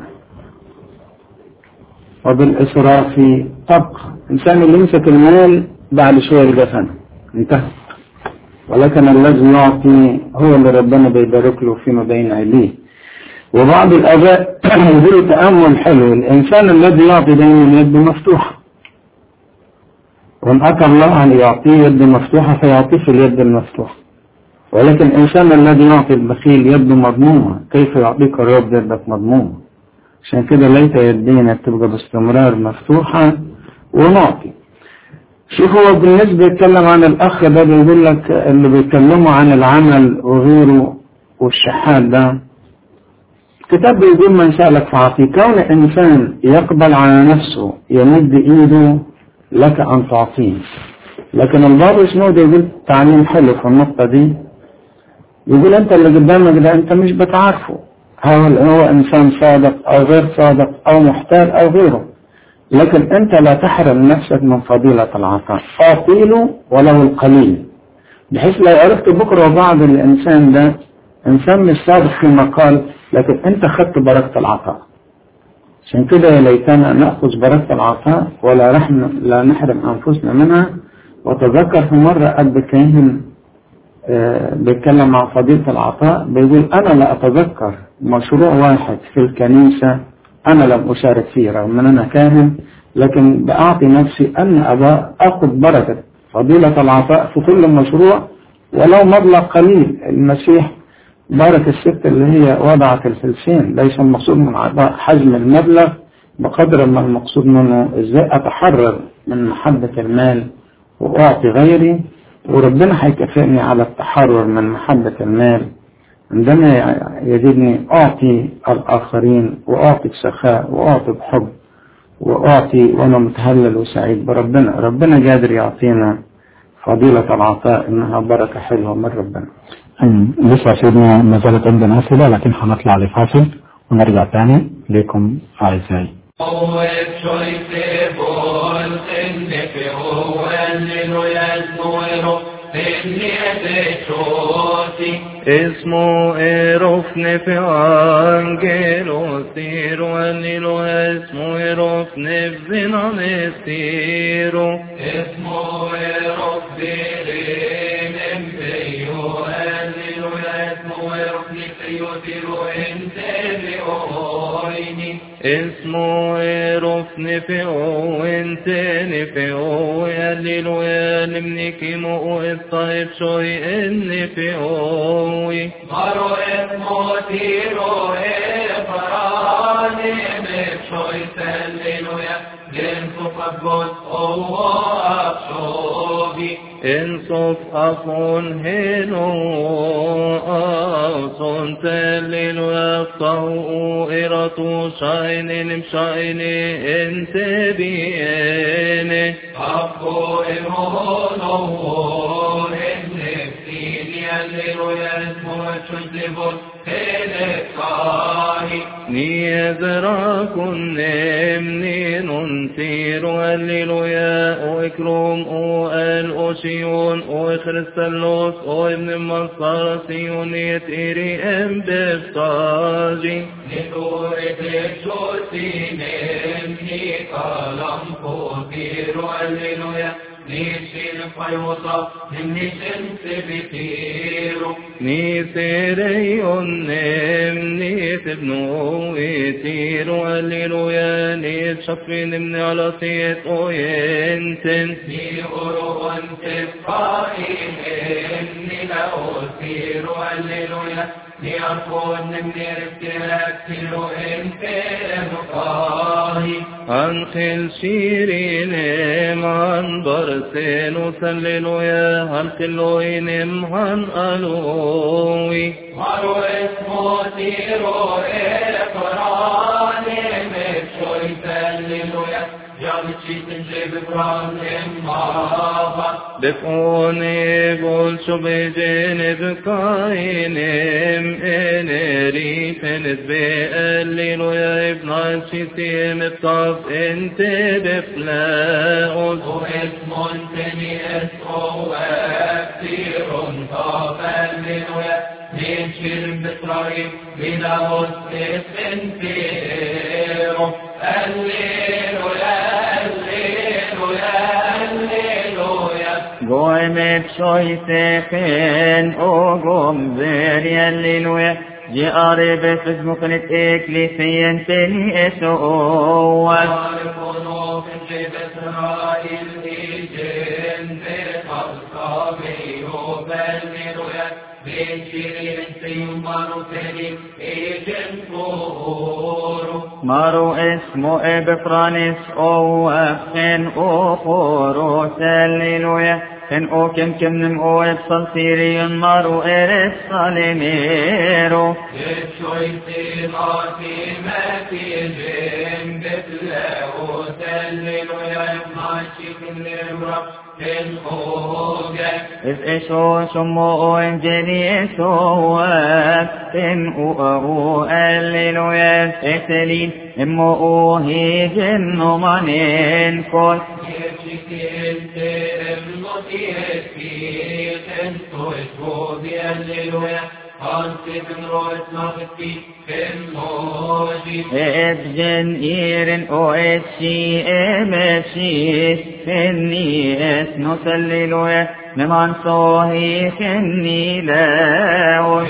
وبالإسراف تبقى الإنسان اللي يمسك المال بعد شوية يبقى فنى انتهى ولكن الذي يعطي هو اللي ربنا بيبارك له فيما بين أيديه وبعض الآباء يقولوا تأمل حلو الإنسان الذي يعطي دائما يده مفتوحة وإن أتى الله أن يعطيه يد مفتوحة فيعطيه في اليد المفتوحة ولكن الإنسان الذي يعطي البخيل يده مضمومة كيف يعطيك الرب يدك مضمومة عشان كده ليت يدينا تبقى باستمرار مفتوحة ونعطي شوف هو بالنسبة يتكلم عن الأخ ده بيقول لك اللي بيتكلموا عن العمل وغيره والشحات ده الكتاب بيقول من سألك فأعطيه كون إنسان يقبل على نفسه يمد إيده لك أن تعطيه لكن البابا شنود يقول تعليم حلو في النقطة دي يقول انت اللي قدامك ده انت مش بتعرفه هل هو انسان صادق او غير صادق او محتال او غيره لكن انت لا تحرم نفسك من فضيلة العطاء اعطيله ولو القليل بحيث لو عرفت بكرة وبعد الانسان ده انسان مش صادق فيما قال لكن انت خدت بركة العطاء عشان كده يا ليتنا نأخذ بركة العطاء ولا رحم لا نحرم أنفسنا منها وتذكر في مرة أب كاهن آه، بيتكلم عن فضيلة العطاء بيقول أنا لا أتذكر مشروع واحد في الكنيسة أنا لم أشارك فيه رغم أن أنا كاهن لكن بأعطي نفسي أن أبا أخذ بركة فضيلة العطاء في كل مشروع ولو مبلغ قليل المسيح بارك الست اللي هي وضعت الفلسين ليس المقصود من عطاء حجم المبلغ بقدر ما المقصود منه ازاي اتحرر من محبة المال واعطي غيري وربنا هيكافئني على التحرر من محبة المال عندما يجدني اعطي الاخرين واعطي بسخاء واعطي بحب واعطي وانا متهلل وسعيد بربنا ربنا قادر يعطينا فضيلة العطاء انها بركة حلوة من ربنا أم، لسه سيدنا ما زالت عندنا أسئلة لكن هنطلع لفاصل ونرجع تاني لكم أعزائي هو الشويف بول إنك هو اللي يزور إني أتشوتي اسمه إيروفن في أنجيلو سيرو أنيلو اسمه إيروفن في زنان سيرو اسمه ربي رين بيو أنزل اسمه ربي سيوتر انت بأويني اسمه إيروفن في وانتني في يليلو يلمني مو الطيب شوي إني في أوي مرو اسمه تيرو إفراني مشوي سللو يا جنسو قبول أوه أبشوبي انصف أفون هنو أصن تلل ويفطو إرتو شاين مشايني انت بيني أبو إمونه النفسين يللو يسمو تجلبون إلقائي نيذرا كنمني ننتير هللويا وإكرم الأوشيون وخريستالوس وابن مصار سيونيت إيري أم بفتاجي نتورك الشوتين إني كلام كبير هللويا نيشين فيوصف نيشين سبتيرو ني سيري نمني تبنو ويتير هللويا ني تشفين من على سيت وينتن ني أروان تفاين إني لأسير هللويا ني أكون من رفتلك إنت مقاهي أنخل شيرين عن برسين وسللويا هنخلوين عن ألوي مرو اسمه تيرو إقراني مشوي سللويا جامتشي تنجيب إبراهيم مابا بفوني بول شو بجين بكاينم انري فنت بقليل يا ابن عشي سيم بطاف انت بفلاقوز واسم تني اسمه كثير ففللويا نشير بإسرائيل بلا وسط انتيرو هللويا هللويا هللويا قومت شوي سيخين وقوم زير يللويا جي قريب في مقنة إكليسيا تني اسوال وارفضوا في جيب إسرائيل إيجين بخلقابي وبللويا بشيرين سيمانو تني إيجين فورو مارو اسمه ابفرانيس او افخن او خورو سللويا إن أو كم كم نم أو إبصل سيري مارو إرس صالميرو يشوي صلاتي ما في جنب الله تلل يا ماشي كل مرة الخوجة إذ إشو شمو إنجلي سواب إن أو ألل يفتلين إمو أوهي جن منين كل ابجن إيرن أو إتشي إمشي إني اسنو سللو نمان صوهي كني لاوش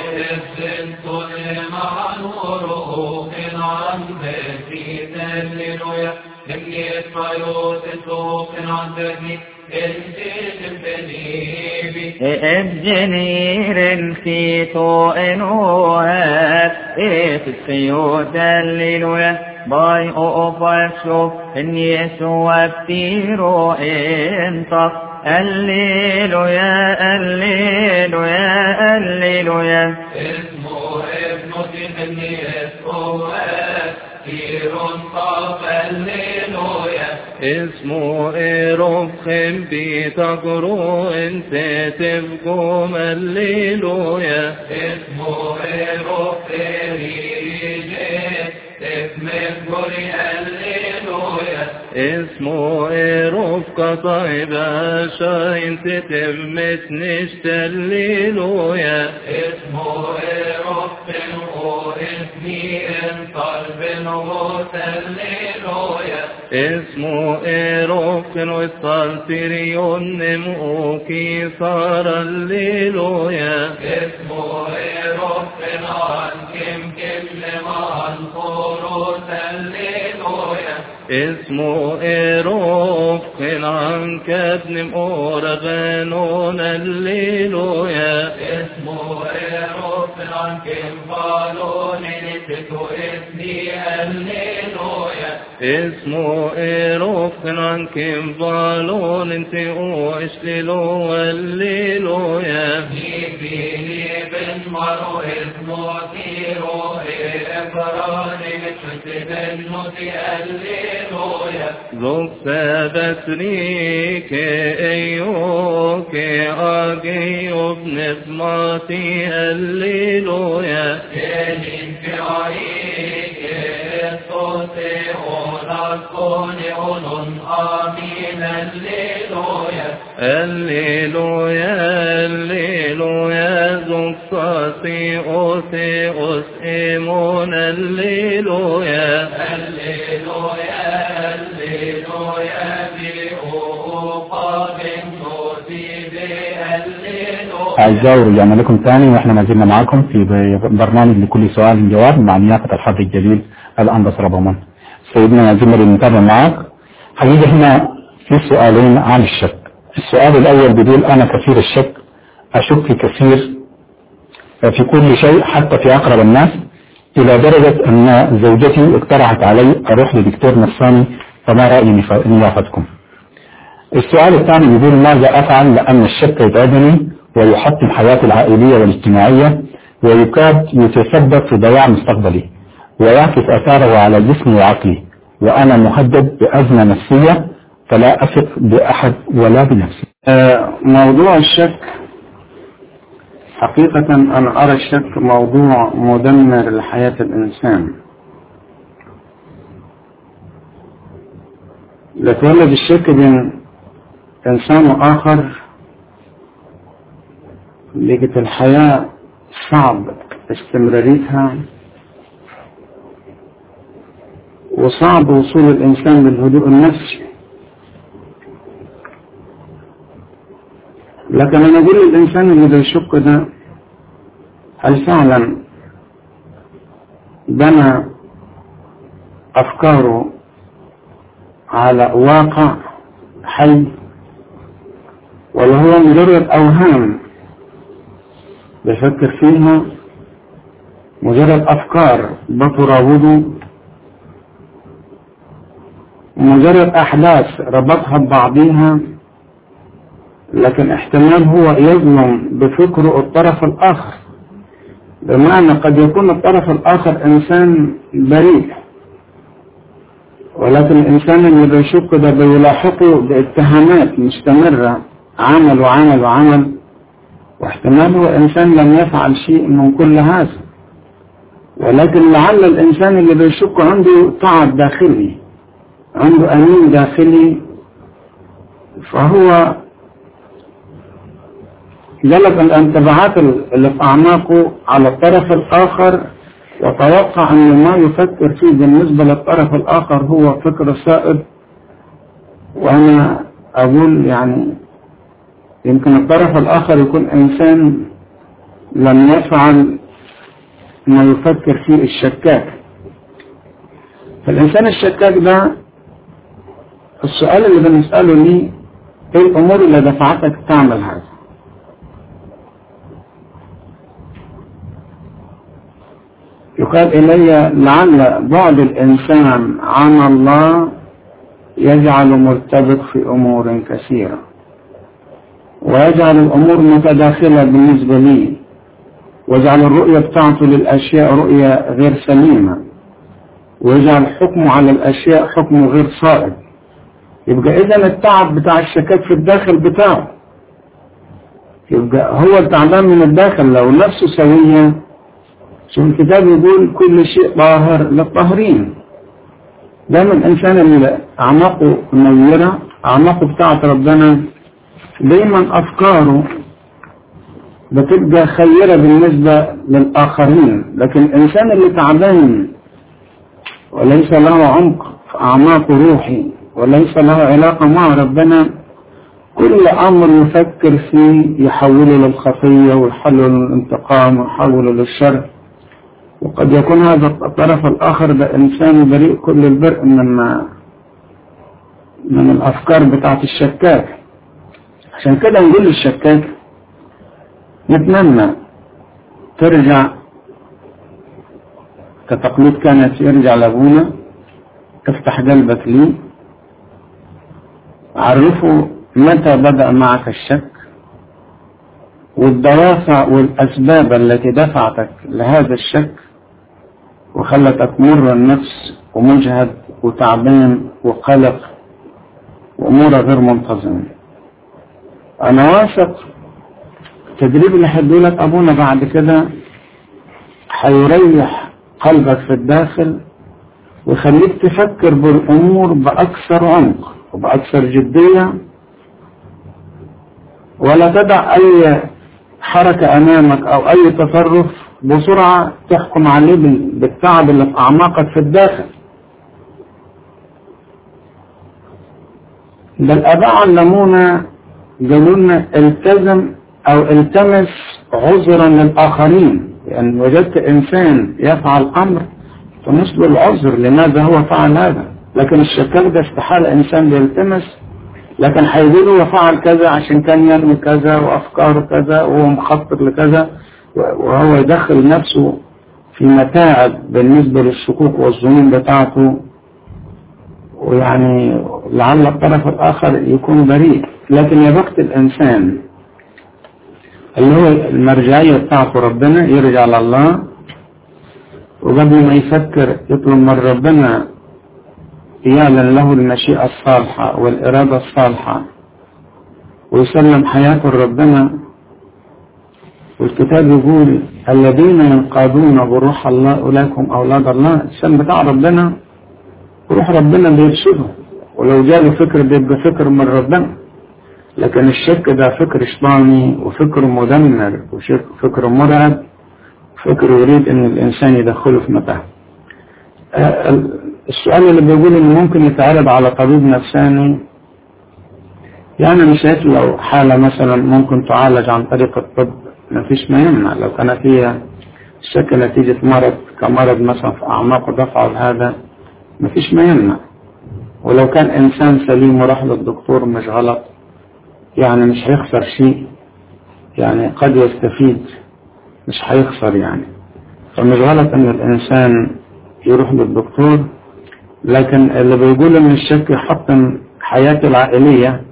ابجنير في طوئن وهات إيه السيوت الليلوية باي أوفا شوف إني سوابتيرو انطف الليلويا الليلويا الليلويا اسمه ابن تهني اسمه كثير طاف الليلويا اسمه إيروف بتقرو انت تبقوم الليلويا اسمه رفيري اسمه قري الليلويا اسمه إيروف كطيب عشا انت تمت نشت الليلويا اسمه رفن واسمي انطر بنغوث الليلويا اسمه إيروف والصلتريون نموكي صار الليلويا اسمه رفن عن كم كل ما انصروث الليلويا اسمه إيروف عن كابن مورغانون الليلويا اسمه رفن عن كم قالون نسيت اسمي الليلويا اسمه إيروف عن كم بالون انت واشللو الليلويا فيني بن مرو اسمه كيرو إبراني متشت بن نوتي الليلويا ذوق سابت ريك ايوك اجي ابن اسماتي الليلويا كلم في عيك الصوت هنا كون هن آمين الليلويا الليلويا الليلويا ذوق صاصي اوتي اسئمون الليلويا الليلويا الليلويا بأوقاب نوتي بالليلويا أعزائي رجعنا لكم تاني وإحنا ما زلنا معاكم في برنامج لكل سؤال جواب مع نيافة الحظ الجليل الأنبس ربمان سيدنا زمر المتابع معك حقيقة هنا في سؤالين عن الشك السؤال الأول بيقول أنا كثير الشك أشك في كثير في كل شيء حتى في أقرب الناس إلى درجة أن زوجتي اقترحت علي أروح لدكتور نفساني فما رأي نيافتكم السؤال الثاني بيقول ماذا أفعل لأن الشك يتعبني ويحطم حياتي العائلية والاجتماعية ويكاد يتسبب في ضياع مستقبلي ويعكس أثاره على جسمي وعقلي وأنا مهدد بأزمة نفسية فلا أثق بأحد ولا بنفسي آه، موضوع الشك حقيقة أنا أرى الشك موضوع مدمر لحياة الإنسان لتولد الشك بين إنسان وآخر لقت الحياة صعب استمراريتها وصعب وصول الإنسان للهدوء النفسي لكن أنا أقول للإنسان اللي بيشك ده هل فعلا بنى أفكاره على واقع حي ولا هو مجرد أوهام بيفكر فيها مجرد أفكار بتراوده مجرد أحداث ربطها ببعضيها لكن احتمال هو يظلم بفكره الطرف الآخر بمعنى قد يكون الطرف الآخر إنسان بريء ولكن الإنسان اللي بيشك ده بيلاحقه باتهامات مستمرة عمل وعمل وعمل واحتمال هو إنسان لم يفعل شيء من كل هذا ولكن لعل الإنسان اللي بيشك عنده تعب داخلي عنده أمين داخلي فهو جلب الانتباهات اللي في أعماقه على الطرف الآخر وتوقع أن ما يفكر فيه بالنسبة للطرف الآخر هو فكر صائب وأنا أقول يعني يمكن الطرف الآخر يكون إنسان لم يفعل ما يفكر فيه الشكاك فالإنسان الشكاك ده السؤال اللي بنسأله ليه ايه الأمور اللي دفعتك تعمل هذا يقال إلي لعل بعد الإنسان عن الله يجعل مرتبط في أمور كثيرة ويجعل الأمور متداخلة بالنسبة لي ويجعل الرؤية بتاعته للأشياء رؤية غير سليمة ويجعل حكمه على الأشياء حكمه غير صائب يبقى إذا التعب بتاع الشكاك في الداخل بتاعه يبقى هو تعبان من الداخل لو نفسه سوية شوف الكتاب يقول كل شيء طاهر للطاهرين دايما الإنسان اللي أعماقه منيرة أعماقه بتاعت ربنا دايما أفكاره بتبقى خيرة بالنسبة للآخرين لكن الإنسان اللي تعبان وليس له عمق في أعماقه روحي وليس له علاقة مع ربنا كل أمر يفكر فيه يحوله للخطية ويحوله للانتقام ويحوله للشر وقد يكون هذا الطرف الآخر ده إنسان بريء كل البرء من من الأفكار بتاعت الشكاك عشان كده نقول للشكاك نتمنى ترجع كتقليد كانت يرجع لأبونا تفتح قلبك ليه عرفه متى بدأ معك الشك والدوافع والأسباب التي دفعتك لهذا الشك وخلتك مر النفس ومجهد وتعبان وقلق وأمور غير منتظمة أنا واثق التدريب اللي هدولك أبونا بعد كده هيريح قلبك في الداخل ويخليك تفكر بالأمور بأكثر عمق وبأكثر جدية ولا تدع أي حركة أمامك أو أي تصرف بسرعة تحكم عليه بالتعب اللي في أعماقك في الداخل ده الآباء علمونا قالوا لنا التزم أو التمس عذرا للآخرين لأن وجدت إنسان يفعل أمر تمس له العذر لماذا هو فعل هذا لكن الشكاك ده استحالة إنسان بيلتمس لكن هيقول هو فعل كذا عشان كان ينمي كذا وأفكاره كذا وهو مخطط لكذا وهو يدخل نفسه في متاعب بالنسبة للشكوك والظنون بتاعته ويعني لعل الطرف الآخر يكون بريء لكن يا بخت الإنسان اللي هو المرجعية بتاعته ربنا يرجع لله وقبل ما يفكر يطلب من ربنا يعلن له المشيئة الصالحة والإرادة الصالحة ويسلم حياته لربنا والكتاب يقول الذين ينقادون بروح الله أولئك هم أولاد الله الإنسان بتاع ربنا روح ربنا بيرشده ولو جاله فكر بيبقى فكر من ربنا لكن الشك ده فكر شيطاني وفكر مدمر وفكر مرعب فكر يريد ان الانسان يدخله في متاهه السؤال اللي بيقول انه ممكن يتعرض على طبيب نفساني يعني مش شايف لو حالة مثلا ممكن تعالج عن طريق الطب ما فيش ما يمنع لو كان فيها شك نتيجة مرض كمرض مثلا في أعماق دفع هذا ما فيش ما يمنع ولو كان إنسان سليم وراح للدكتور مش غلط يعني مش هيخسر شيء يعني قد يستفيد مش هيخسر يعني فمش غلط ان الانسان يروح للدكتور لكن اللي بيقول ان الشك يحطم حياته العائلية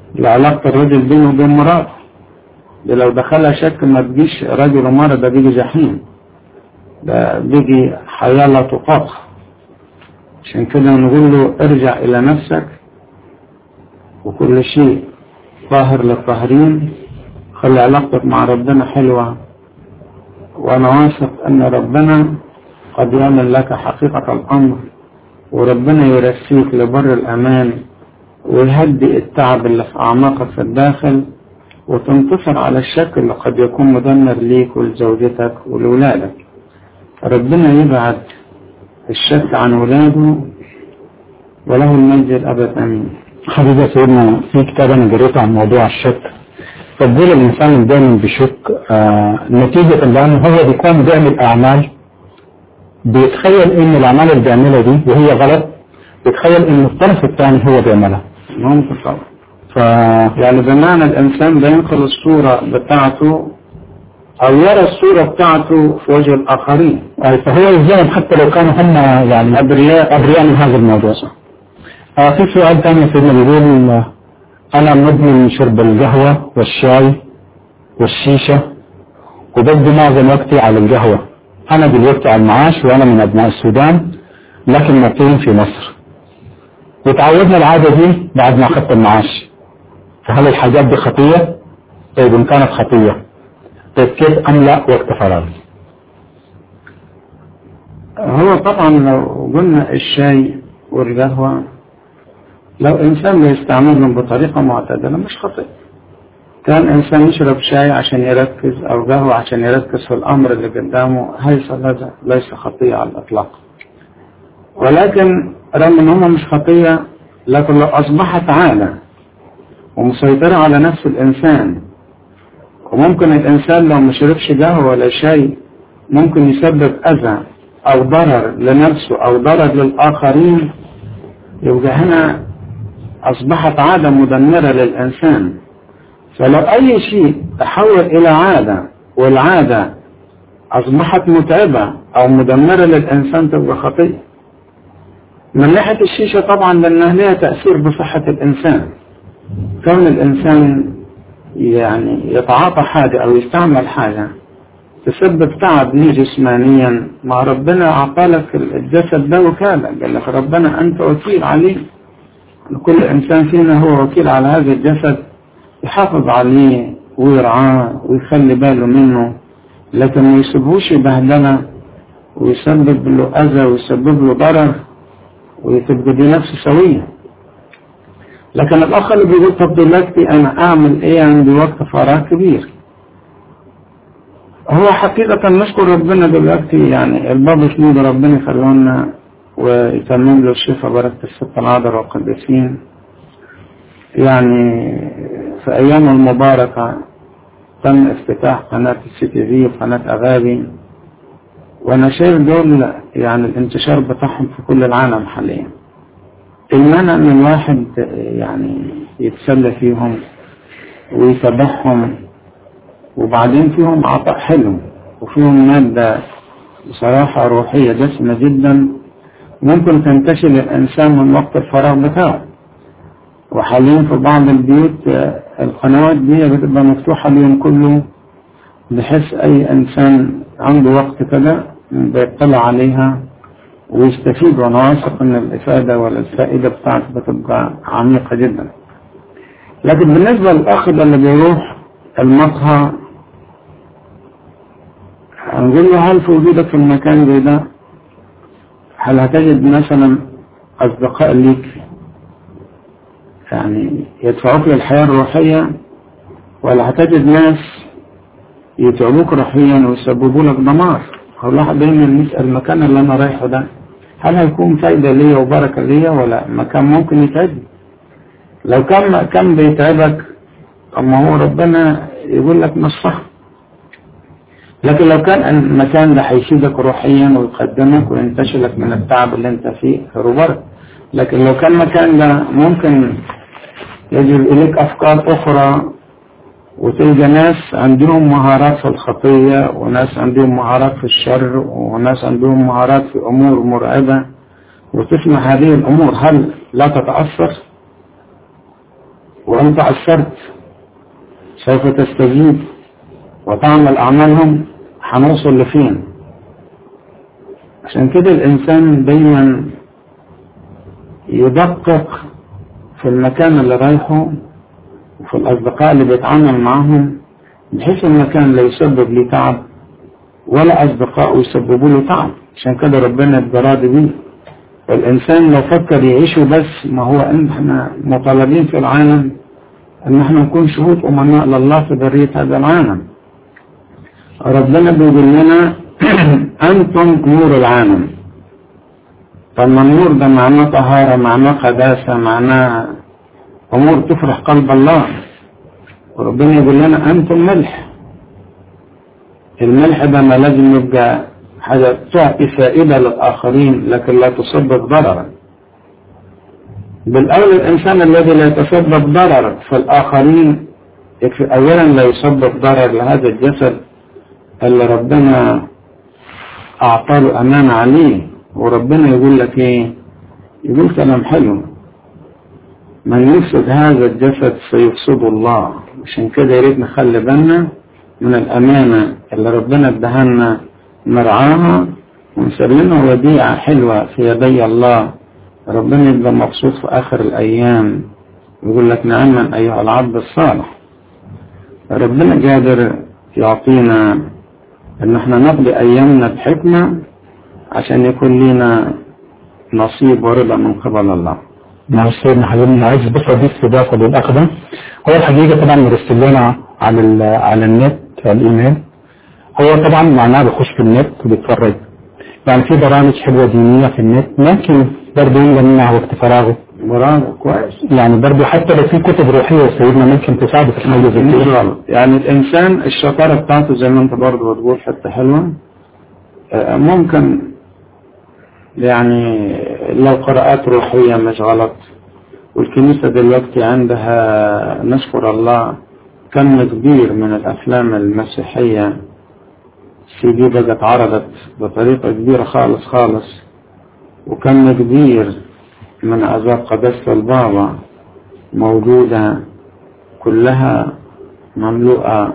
لعلاقة الرجل بينه وبين مراته ده لو دخلها شك ما تجيش رجل ومرأة ده بيجي جحيم ده بيجي حياة لا تقاطع عشان كده نقول له ارجع إلى نفسك وكل شيء ظاهر للطاهرين خلي علاقتك مع ربنا حلوة وأنا واثق أن ربنا قد يعمل لك حقيقة الأمر وربنا يرسيك لبر الأمان ويهدئ التعب اللي في أعماقك في الداخل وتنتصر على الشك اللي قد يكون مدمر ليك ولزوجتك ولولادك ربنا يبعد الشك عن ولاده وله المجد الأبد أمين حبيبي سيدنا في كتاب انا قريته عن موضوع الشك تفضيل الانسان اللي دايما بيشك آه نتيجة لانه هو بيكون بيعمل اعمال بيتخيل ان الاعمال اللي بيعملها دي وهي غلط بيتخيل ان الطرف الثاني هو بيعملها ممكن طبعا ف يعني بمعنى الإنسان بينقل الصورة بتاعته أو يرى الصورة بتاعته في وجه الآخرين آه، فهو يلزمهم حتى لو كانوا هم يعني أبرياء ابرياء من هذا الموضوع آه في سؤال ثاني يا سيدنا بيقول آه، انا مدمن شرب القهوة والشاي والشيشة وبدي معظم وقتي على القهوة انا دلوقتي على المعاش وانا من ابناء السودان لكن مقيم في مصر وتعودنا العادة دي بعد ما اخذت المعاش فهل الحاجات دي خطية؟ طيب ان كانت خطية طيب كيف املأ وقت فراغي؟ هو طبعا لو قلنا الشاي والقهوة لو إنسان بيستعملهم بطريقة معتدلة مش خطير كان إنسان يشرب شاي عشان يركز أو قهوة عشان يركز في الأمر اللي قدامه هيس هذا ليس خطية على الإطلاق ولكن رغم إن هم مش خطية لكن لو أصبحت عادة ومسيطرة على نفس الإنسان وممكن الإنسان لو ما شربش قهوة ولا شاي ممكن يسبب أذى أو ضرر لنفسه أو ضرر للآخرين يبقى هنا أصبحت عادة مدمرة للإنسان فلو أي شيء تحول إلى عادة والعادة أصبحت متعبة أو مدمرة للإنسان تبقى خطية من ناحية الشيشة طبعا لأنها لها تأثير بصحة الإنسان كون الإنسان يعني يتعاطى حاجة أو يستعمل حاجة تسبب تعب ليه جسمانيا مع ربنا أعطالك الجسد ده وكالة قال لك ربنا أنت وكيل عليه كل إنسان فينا هو وكيل على هذا الجسد يحافظ عليه ويرعاه ويخلي باله منه لكن ما يسيبهوش بهدلة ويسبب له أذى ويسبب له ضرر وتبقى دي نفسه سوية لكن الأخ اللي بيقول طب دلوقتي أنا أعمل إيه عندي وقت فراغ كبير هو حقيقة نشكر ربنا دلوقتي يعني البابا شنود ربنا يخلونا ويتمم له الشفاء بركة الست العذراء والقديسين يعني في أيام المباركة تم افتتاح قناة السي تي في وقناة أغابي وأنا شايف دول يعني الانتشار بتاعهم في كل العالم حاليا المانع ان الواحد يعني يتسلى فيهم ويتابعهم وبعدين فيهم عطاء حلو وفيهم مادة بصراحة روحية دسمة جدا ممكن تنتشل الإنسان من وقت الفراغ بتاعه وحاليا في بعض البيوت القنوات دي بتبقى مفتوحة اليوم كله بحيث أي إنسان عنده وقت كده بيطلع عليها ويستفيد وأنا واثق إن الإفادة ولا الفائدة بتاعته بتبقى عميقة جدا لكن بالنسبة للأخ ده اللي بيروح المقهى هنقول له هل في وجودك في المكان زي ده هل هتجد مثلا أصدقاء ليك يعني يدفعوك للحياة الروحية ولا هتجد ناس يتعبوك روحيا ويسببوا لك دمار هو الواحد دايما يسأل المكان اللي أنا رايحه ده هل هيكون فايدة ليا وبركة ليا ولا مكان ممكن يتعبني لو كان مكان بيتعبك طب ما هو ربنا يقول لك نصح لكن لو كان المكان ده هيفيدك روحيا ويقدمك وينتشلك من التعب اللي انت فيه خير لكن لو كان مكان ده ممكن يجب إليك أفكار أخرى وتلقى ناس عندهم مهارات في الخطية وناس عندهم مهارات في الشر وناس عندهم مهارات في أمور مرعبة وتسمع هذه الأمور هل لا تتأثر وأنت أثرت سوف تستجيب وتعمل أعمالهم هنوصل لفين عشان كده الإنسان دايما يدقق في المكان اللي رايحه وفي الأصدقاء اللي بيتعامل معاهم بحيث المكان لا يسبب لي تعب ولا أصدقائه يسببوا له تعب عشان كده ربنا اتجراد بيه الإنسان لو فكر يعيشه بس ما هو إن احنا مطالبين في العالم إن احنا نكون شهود أمناء لله في برية هذا العالم ربنا بيقول لنا أنتم نور العالم طب ما النور ده معناه طهارة معناه قداسة معناه أمور تفرح قلب الله وربنا يقول لنا أنتم ملح الملح ده ما لازم يبقى حاجة تعطي فائدة للآخرين لكن لا تسبب ضررا بالأول الإنسان الذي لا يتسبب ضررا في الآخرين يكفي أولا لا يسبب ضرر لهذا الجسد اللي ربنا أعطى له أمانة عليه وربنا يقول لك إيه يقول كلام حلو من يفسد هذا الجسد سيفسده الله عشان كده يا ريت نخلي بالنا من الأمانة اللي ربنا ادهنا نرعاها ونسلمها وديعة حلوة في يدي الله ربنا يبقى مبسوط في آخر الأيام يقول لك نعما أيها العبد الصالح ربنا قادر يعطينا إن احنا نقضي أيامنا بحكمة عشان يكون لنا نصيب ورضا من قبل الله مع سيدنا حبيبنا عايز بس اضيف اضافه للاخ ده هو الحقيقه طبعا مرسل لنا على ال- على النت على الايميل هو طبعا معناه بيخش في النت وبيتفرج يعني في برامج حلوه دينيه في النت ممكن برضه يملى منها وقت فراغه برافو كويس يعني برضه حتى لو في كتب روحيه سيدنا ممكن تساعده في حاجه زي إن كده شاء الله. يعني الإنسان الشطارة بتاعته زي ما أنت برضه بتقول حتة حلوة آه، ممكن يعني لو قراءات روحية مش غلط والكنيسة دلوقتي عندها نشكر الله كم كبير من الأفلام المسيحية سي دي بقت اتعرضت بطريقة كبيرة خالص خالص وكم كبير من عذاب قداسة البابا موجودة كلها مملوءة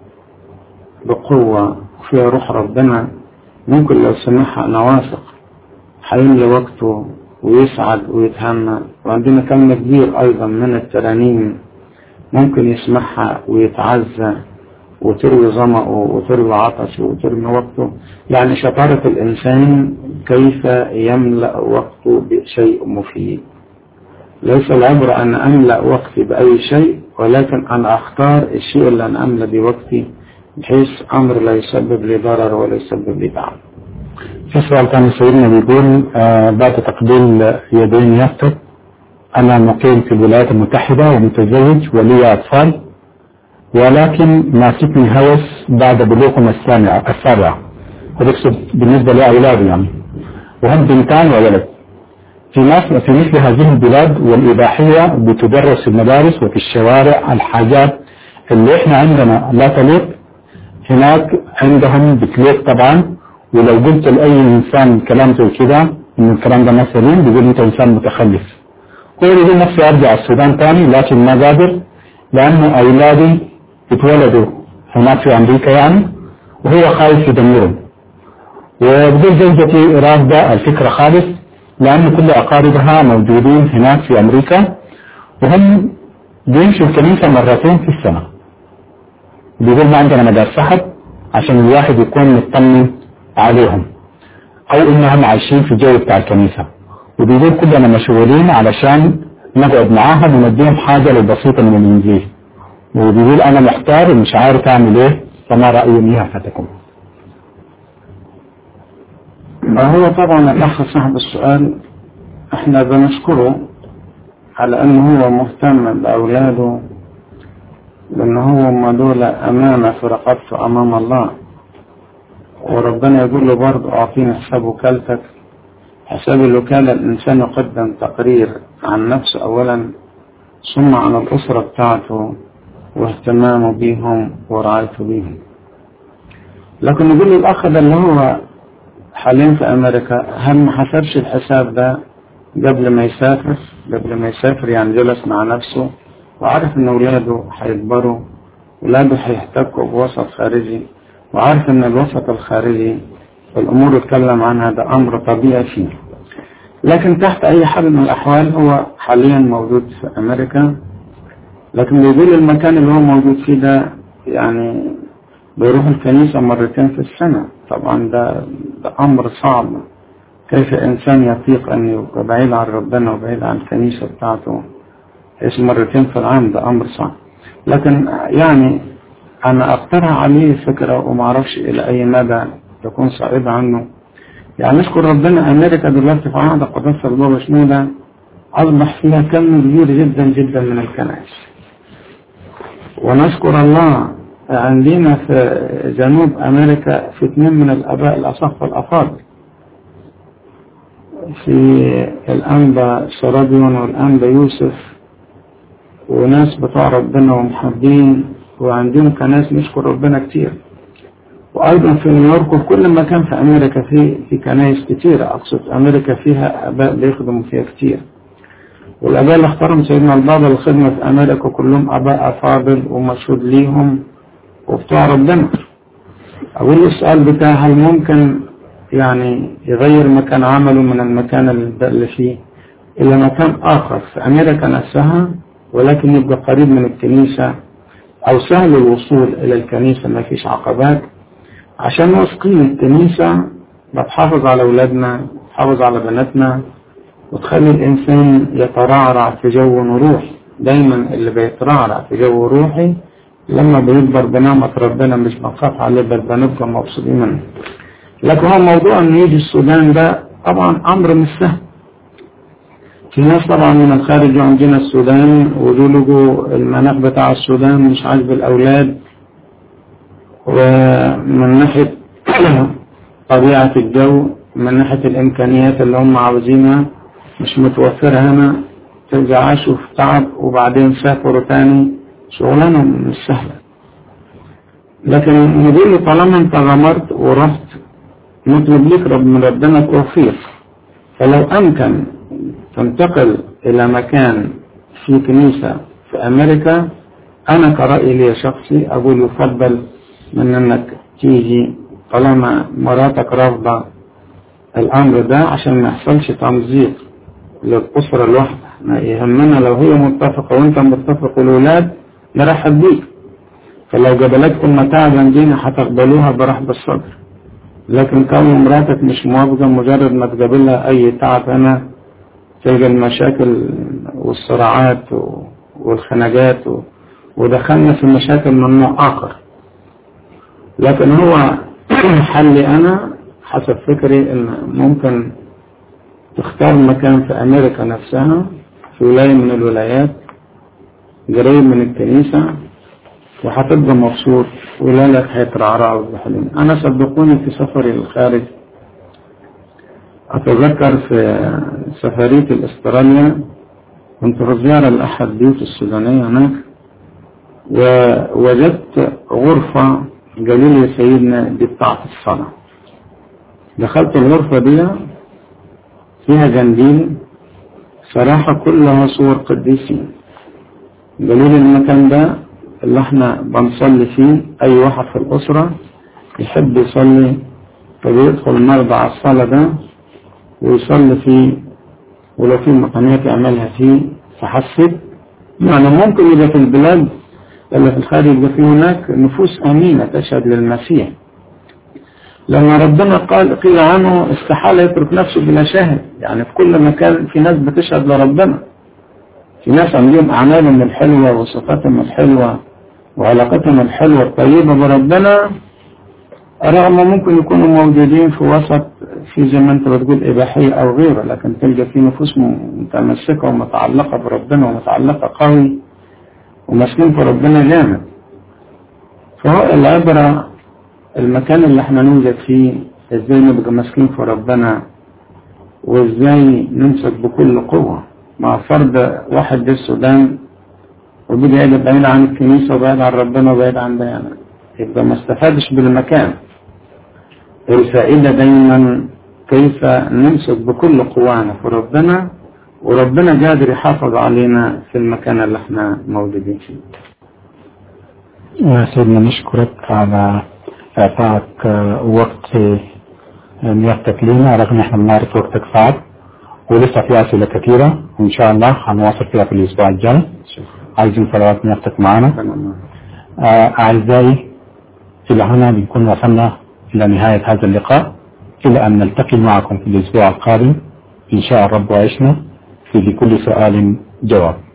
بقوة وفيها روح ربنا ممكن لو سمعها أنا واثق هيملي وقته ويسعد ويتهنى وعندنا كم كبير أيضا من الترانيم ممكن يسمعها ويتعزى وتروي ظمأه وتروي عطشه وترمي وقته يعني شطارة الإنسان كيف يملأ وقته بشيء مفيد ليس العبرة أن أملأ وقتي بأي شيء ولكن أن أختار الشيء اللي أنا أملأ بوقتي بحيث أمر لا يسبب لي ضرر ولا يسبب لي تعب في سؤال ثاني سيدنا بيقول آه بعد تقبيل يدين يكتب أنا مقيم في الولايات المتحدة ومتزوج ولي أطفال ولكن ماسكني هوس بعد بلوغهم السابعة السابعة وبقصد بالنسبة لأولادي يعني وهم بنتان وولد في ناس في مثل هذه البلاد والإباحية بتدرس في المدارس وفي الشوارع الحاجات اللي احنا عندنا لا تليق هناك عندهم بتليق طبعا ولو قلت لأي إنسان كلام زي كده إن الكلام ده ما سليم بيقول أنت إنسان متخلف هو يقول نفسي أرجع السودان تاني لكن ما قادر لأنه أولادي اتولدوا هناك في أمريكا يعني وهو خايف يدمرهم وبدون زوجتي رافضة الفكرة خالص لأن كل أقاربها موجودين هناك في أمريكا وهم بيمشوا الكنيسة مرتين في السنة بيقول ما عندنا مدار سحب عشان الواحد يكون مطمن عليهم أو إنهم عايشين في الجو بتاع الكنيسة وبيقول كلنا مشغولين علشان نقعد معاهم ونديهم حاجة لو بسيطة من الإنجيل وبيقول أنا محتار ومش عارف أعمل إيه فما رأيي يا فتكم هو طبعا الأخ صاحب السؤال احنا بنشكره على أنه هو مهتم بأولاده لأن هو ما دول أمانة في رقبته أمام الله وربنا يقول له برضه أعطيني حساب وكالتك حساب الوكالة الإنسان يقدم تقرير عن نفسه أولا ثم عن الأسرة بتاعته واهتمامه بيهم ورعايته بيهم لكن يقول له الأخ ده اللي هو حاليا في أمريكا هل ما حسبش الحساب ده قبل ما يسافر قبل ما يسافر يعني جلس مع نفسه وعارف ان اولاده هيكبروا ولاده هيحتكوا بوسط خارجي وعارف ان الوسط الخارجي الامور اللي اتكلم عنها ده امر طبيعي فيه لكن تحت اي حال من الاحوال هو حاليا موجود في امريكا لكن بيقول المكان اللي هو موجود فيه ده يعني بيروح الكنيسة مرتين في السنة طبعا ده, ده امر صعب كيف انسان يطيق ان يبقى بعيد عن ربنا وبعيد عن الكنيسة بتاعته ايش مرتين في العام ده امر صعب لكن يعني انا اقترح عليه فكرة وما اعرفش الى اي مدى تكون صعيبة عنه يعني نشكر ربنا امريكا دلوقتي في عهد قداسة البابا شنودة اصبح فيها كم كبير جدا جدا من الكنائس ونشكر الله عندنا في جنوب امريكا في اثنين من الاباء الاصح الافاضل في الانبا سرابيون والانبا يوسف وناس بتوع ربنا ومحبين وعندهم كناس نشكر ربنا كتير وايضا في نيويورك وفي كل مكان في امريكا في في كنايس كتيرة اقصد امريكا فيها اباء بيخدموا فيها كتير والاباء اللي اختارهم سيدنا البابا للخدمة في امريكا كلهم اباء افاضل ومشهود ليهم وبتوع ربنا اقول له السؤال بتاع هل ممكن يعني يغير مكان عمله من المكان اللي فيه الى مكان اخر في امريكا نفسها ولكن يبقى قريب من الكنيسة او سهل الوصول الى الكنيسة ما فيش عقبات عشان واثقين الكنيسة بتحافظ على اولادنا تحافظ على بناتنا وتخلي الانسان يترعرع في جو روحي دايما اللي بيترعرع في جو روحي لما بيكبر بنعمة ربنا مش بنخاف عليه بل بنبقى مبسوطين منه لكن هو موضوع ان يجي السودان ده طبعا امر مش سهل في ناس طبعا من الخارج عندنا السودان ويقولوا المناخ بتاع السودان مش عاجب الاولاد ومن ناحية طبيعة الجو من ناحية الامكانيات اللي هم عاوزينها مش متوفرة هنا ترجع عاشوا في تعب وبعدين سافروا تاني شغلانة مش سهلة لكن نقول له طالما انت غمرت ورحت نطلب لك رب من ربنا توفيق فلو امكن تنتقل الى مكان في كنيسة في امريكا انا كرأي لي شخصي اقول يفضل من انك تيجي طالما مراتك رافضة الامر ده عشان ما يحصلش تمزيق للاسرة الواحدة ما يهمنا لو هي متفقة وانت متفق الولاد نرحب بيك فلو جبلتكم متاعبا دينا هتقبلوها برحب الصدر لكن كون مراتك مش موافقة مجرد ما تقابلها اي تعب هنا تلقى المشاكل والصراعات والخناقات ودخلنا في مشاكل من نوع اخر لكن هو حلي انا حسب فكري ان ممكن تختار مكان في امريكا نفسها في ولاية من الولايات قريب من الكنيسة وهتبقى مبسوط ولادك هيترعرعوا بحلم انا صدقوني في سفري للخارج اتذكر في سفرية الاستراليا كنت في زيارة لأحد بيوت السودانية هناك ووجدت غرفة قالوا لي يا سيدنا دي بتاعت الصلاة دخلت الغرفة دي فيها جنديل صراحة كلها صور قديسين قالوا لي المكان ده اللي احنا بنصلي فيه اي واحد في الاسرة يحب يصلي فبيدخل مرضى الصلاة ده ويصلي فيه ولو في مقامات يعملها فيه فحسيت يعني ممكن يبقى في البلاد اللي في الخارج يبقى في هناك نفوس أمينة تشهد للمسيح لما ربنا قال قيل عنه استحالة يترك نفسه بلا شاهد يعني في كل مكان في ناس بتشهد لربنا في ناس عندهم أعمالهم الحلوة وصفاتهم الحلوة وعلاقتهم الحلوة الطيبة بربنا رغم ممكن يكونوا موجودين في وسط في زي ما انت بتقول إباحية أو غيره لكن تلقى في نفوس متمسكة ومتعلقة بربنا ومتعلقة قوي ومسكين في ربنا جامد فهو العبرة المكان اللي احنا نوجد فيه ازاي نبقى ماسكين في ربنا وازاي نمسك بكل قوة مع فرد واحد في السودان وبيجي بعيد عن الكنيسة وبعيد عن ربنا وبعيد عن ديانة يبقى ما استفادش بالمكان الفائدة دايما كيف نمسك بكل قوانا في ربنا وربنا قادر يحافظ علينا في المكان اللي احنا موجودين فيه آه، سيدنا نشكرك على إعطائك آه، وقت آه، نيابتك لنا رغم احنا بنعرف وقتك صعب ولسه في أسئلة كثيرة وإن شاء الله هنواصل فيها في الأسبوع الجاي عايزين صلوات نيابتك معنا تمام. آه، أعزائي إلى هنا بنكون وصلنا إلى نهاية هذا اللقاء إلى أن نلتقي معكم في الأسبوع القادم إن شاء الرب وعشنا في لكل سؤال جواب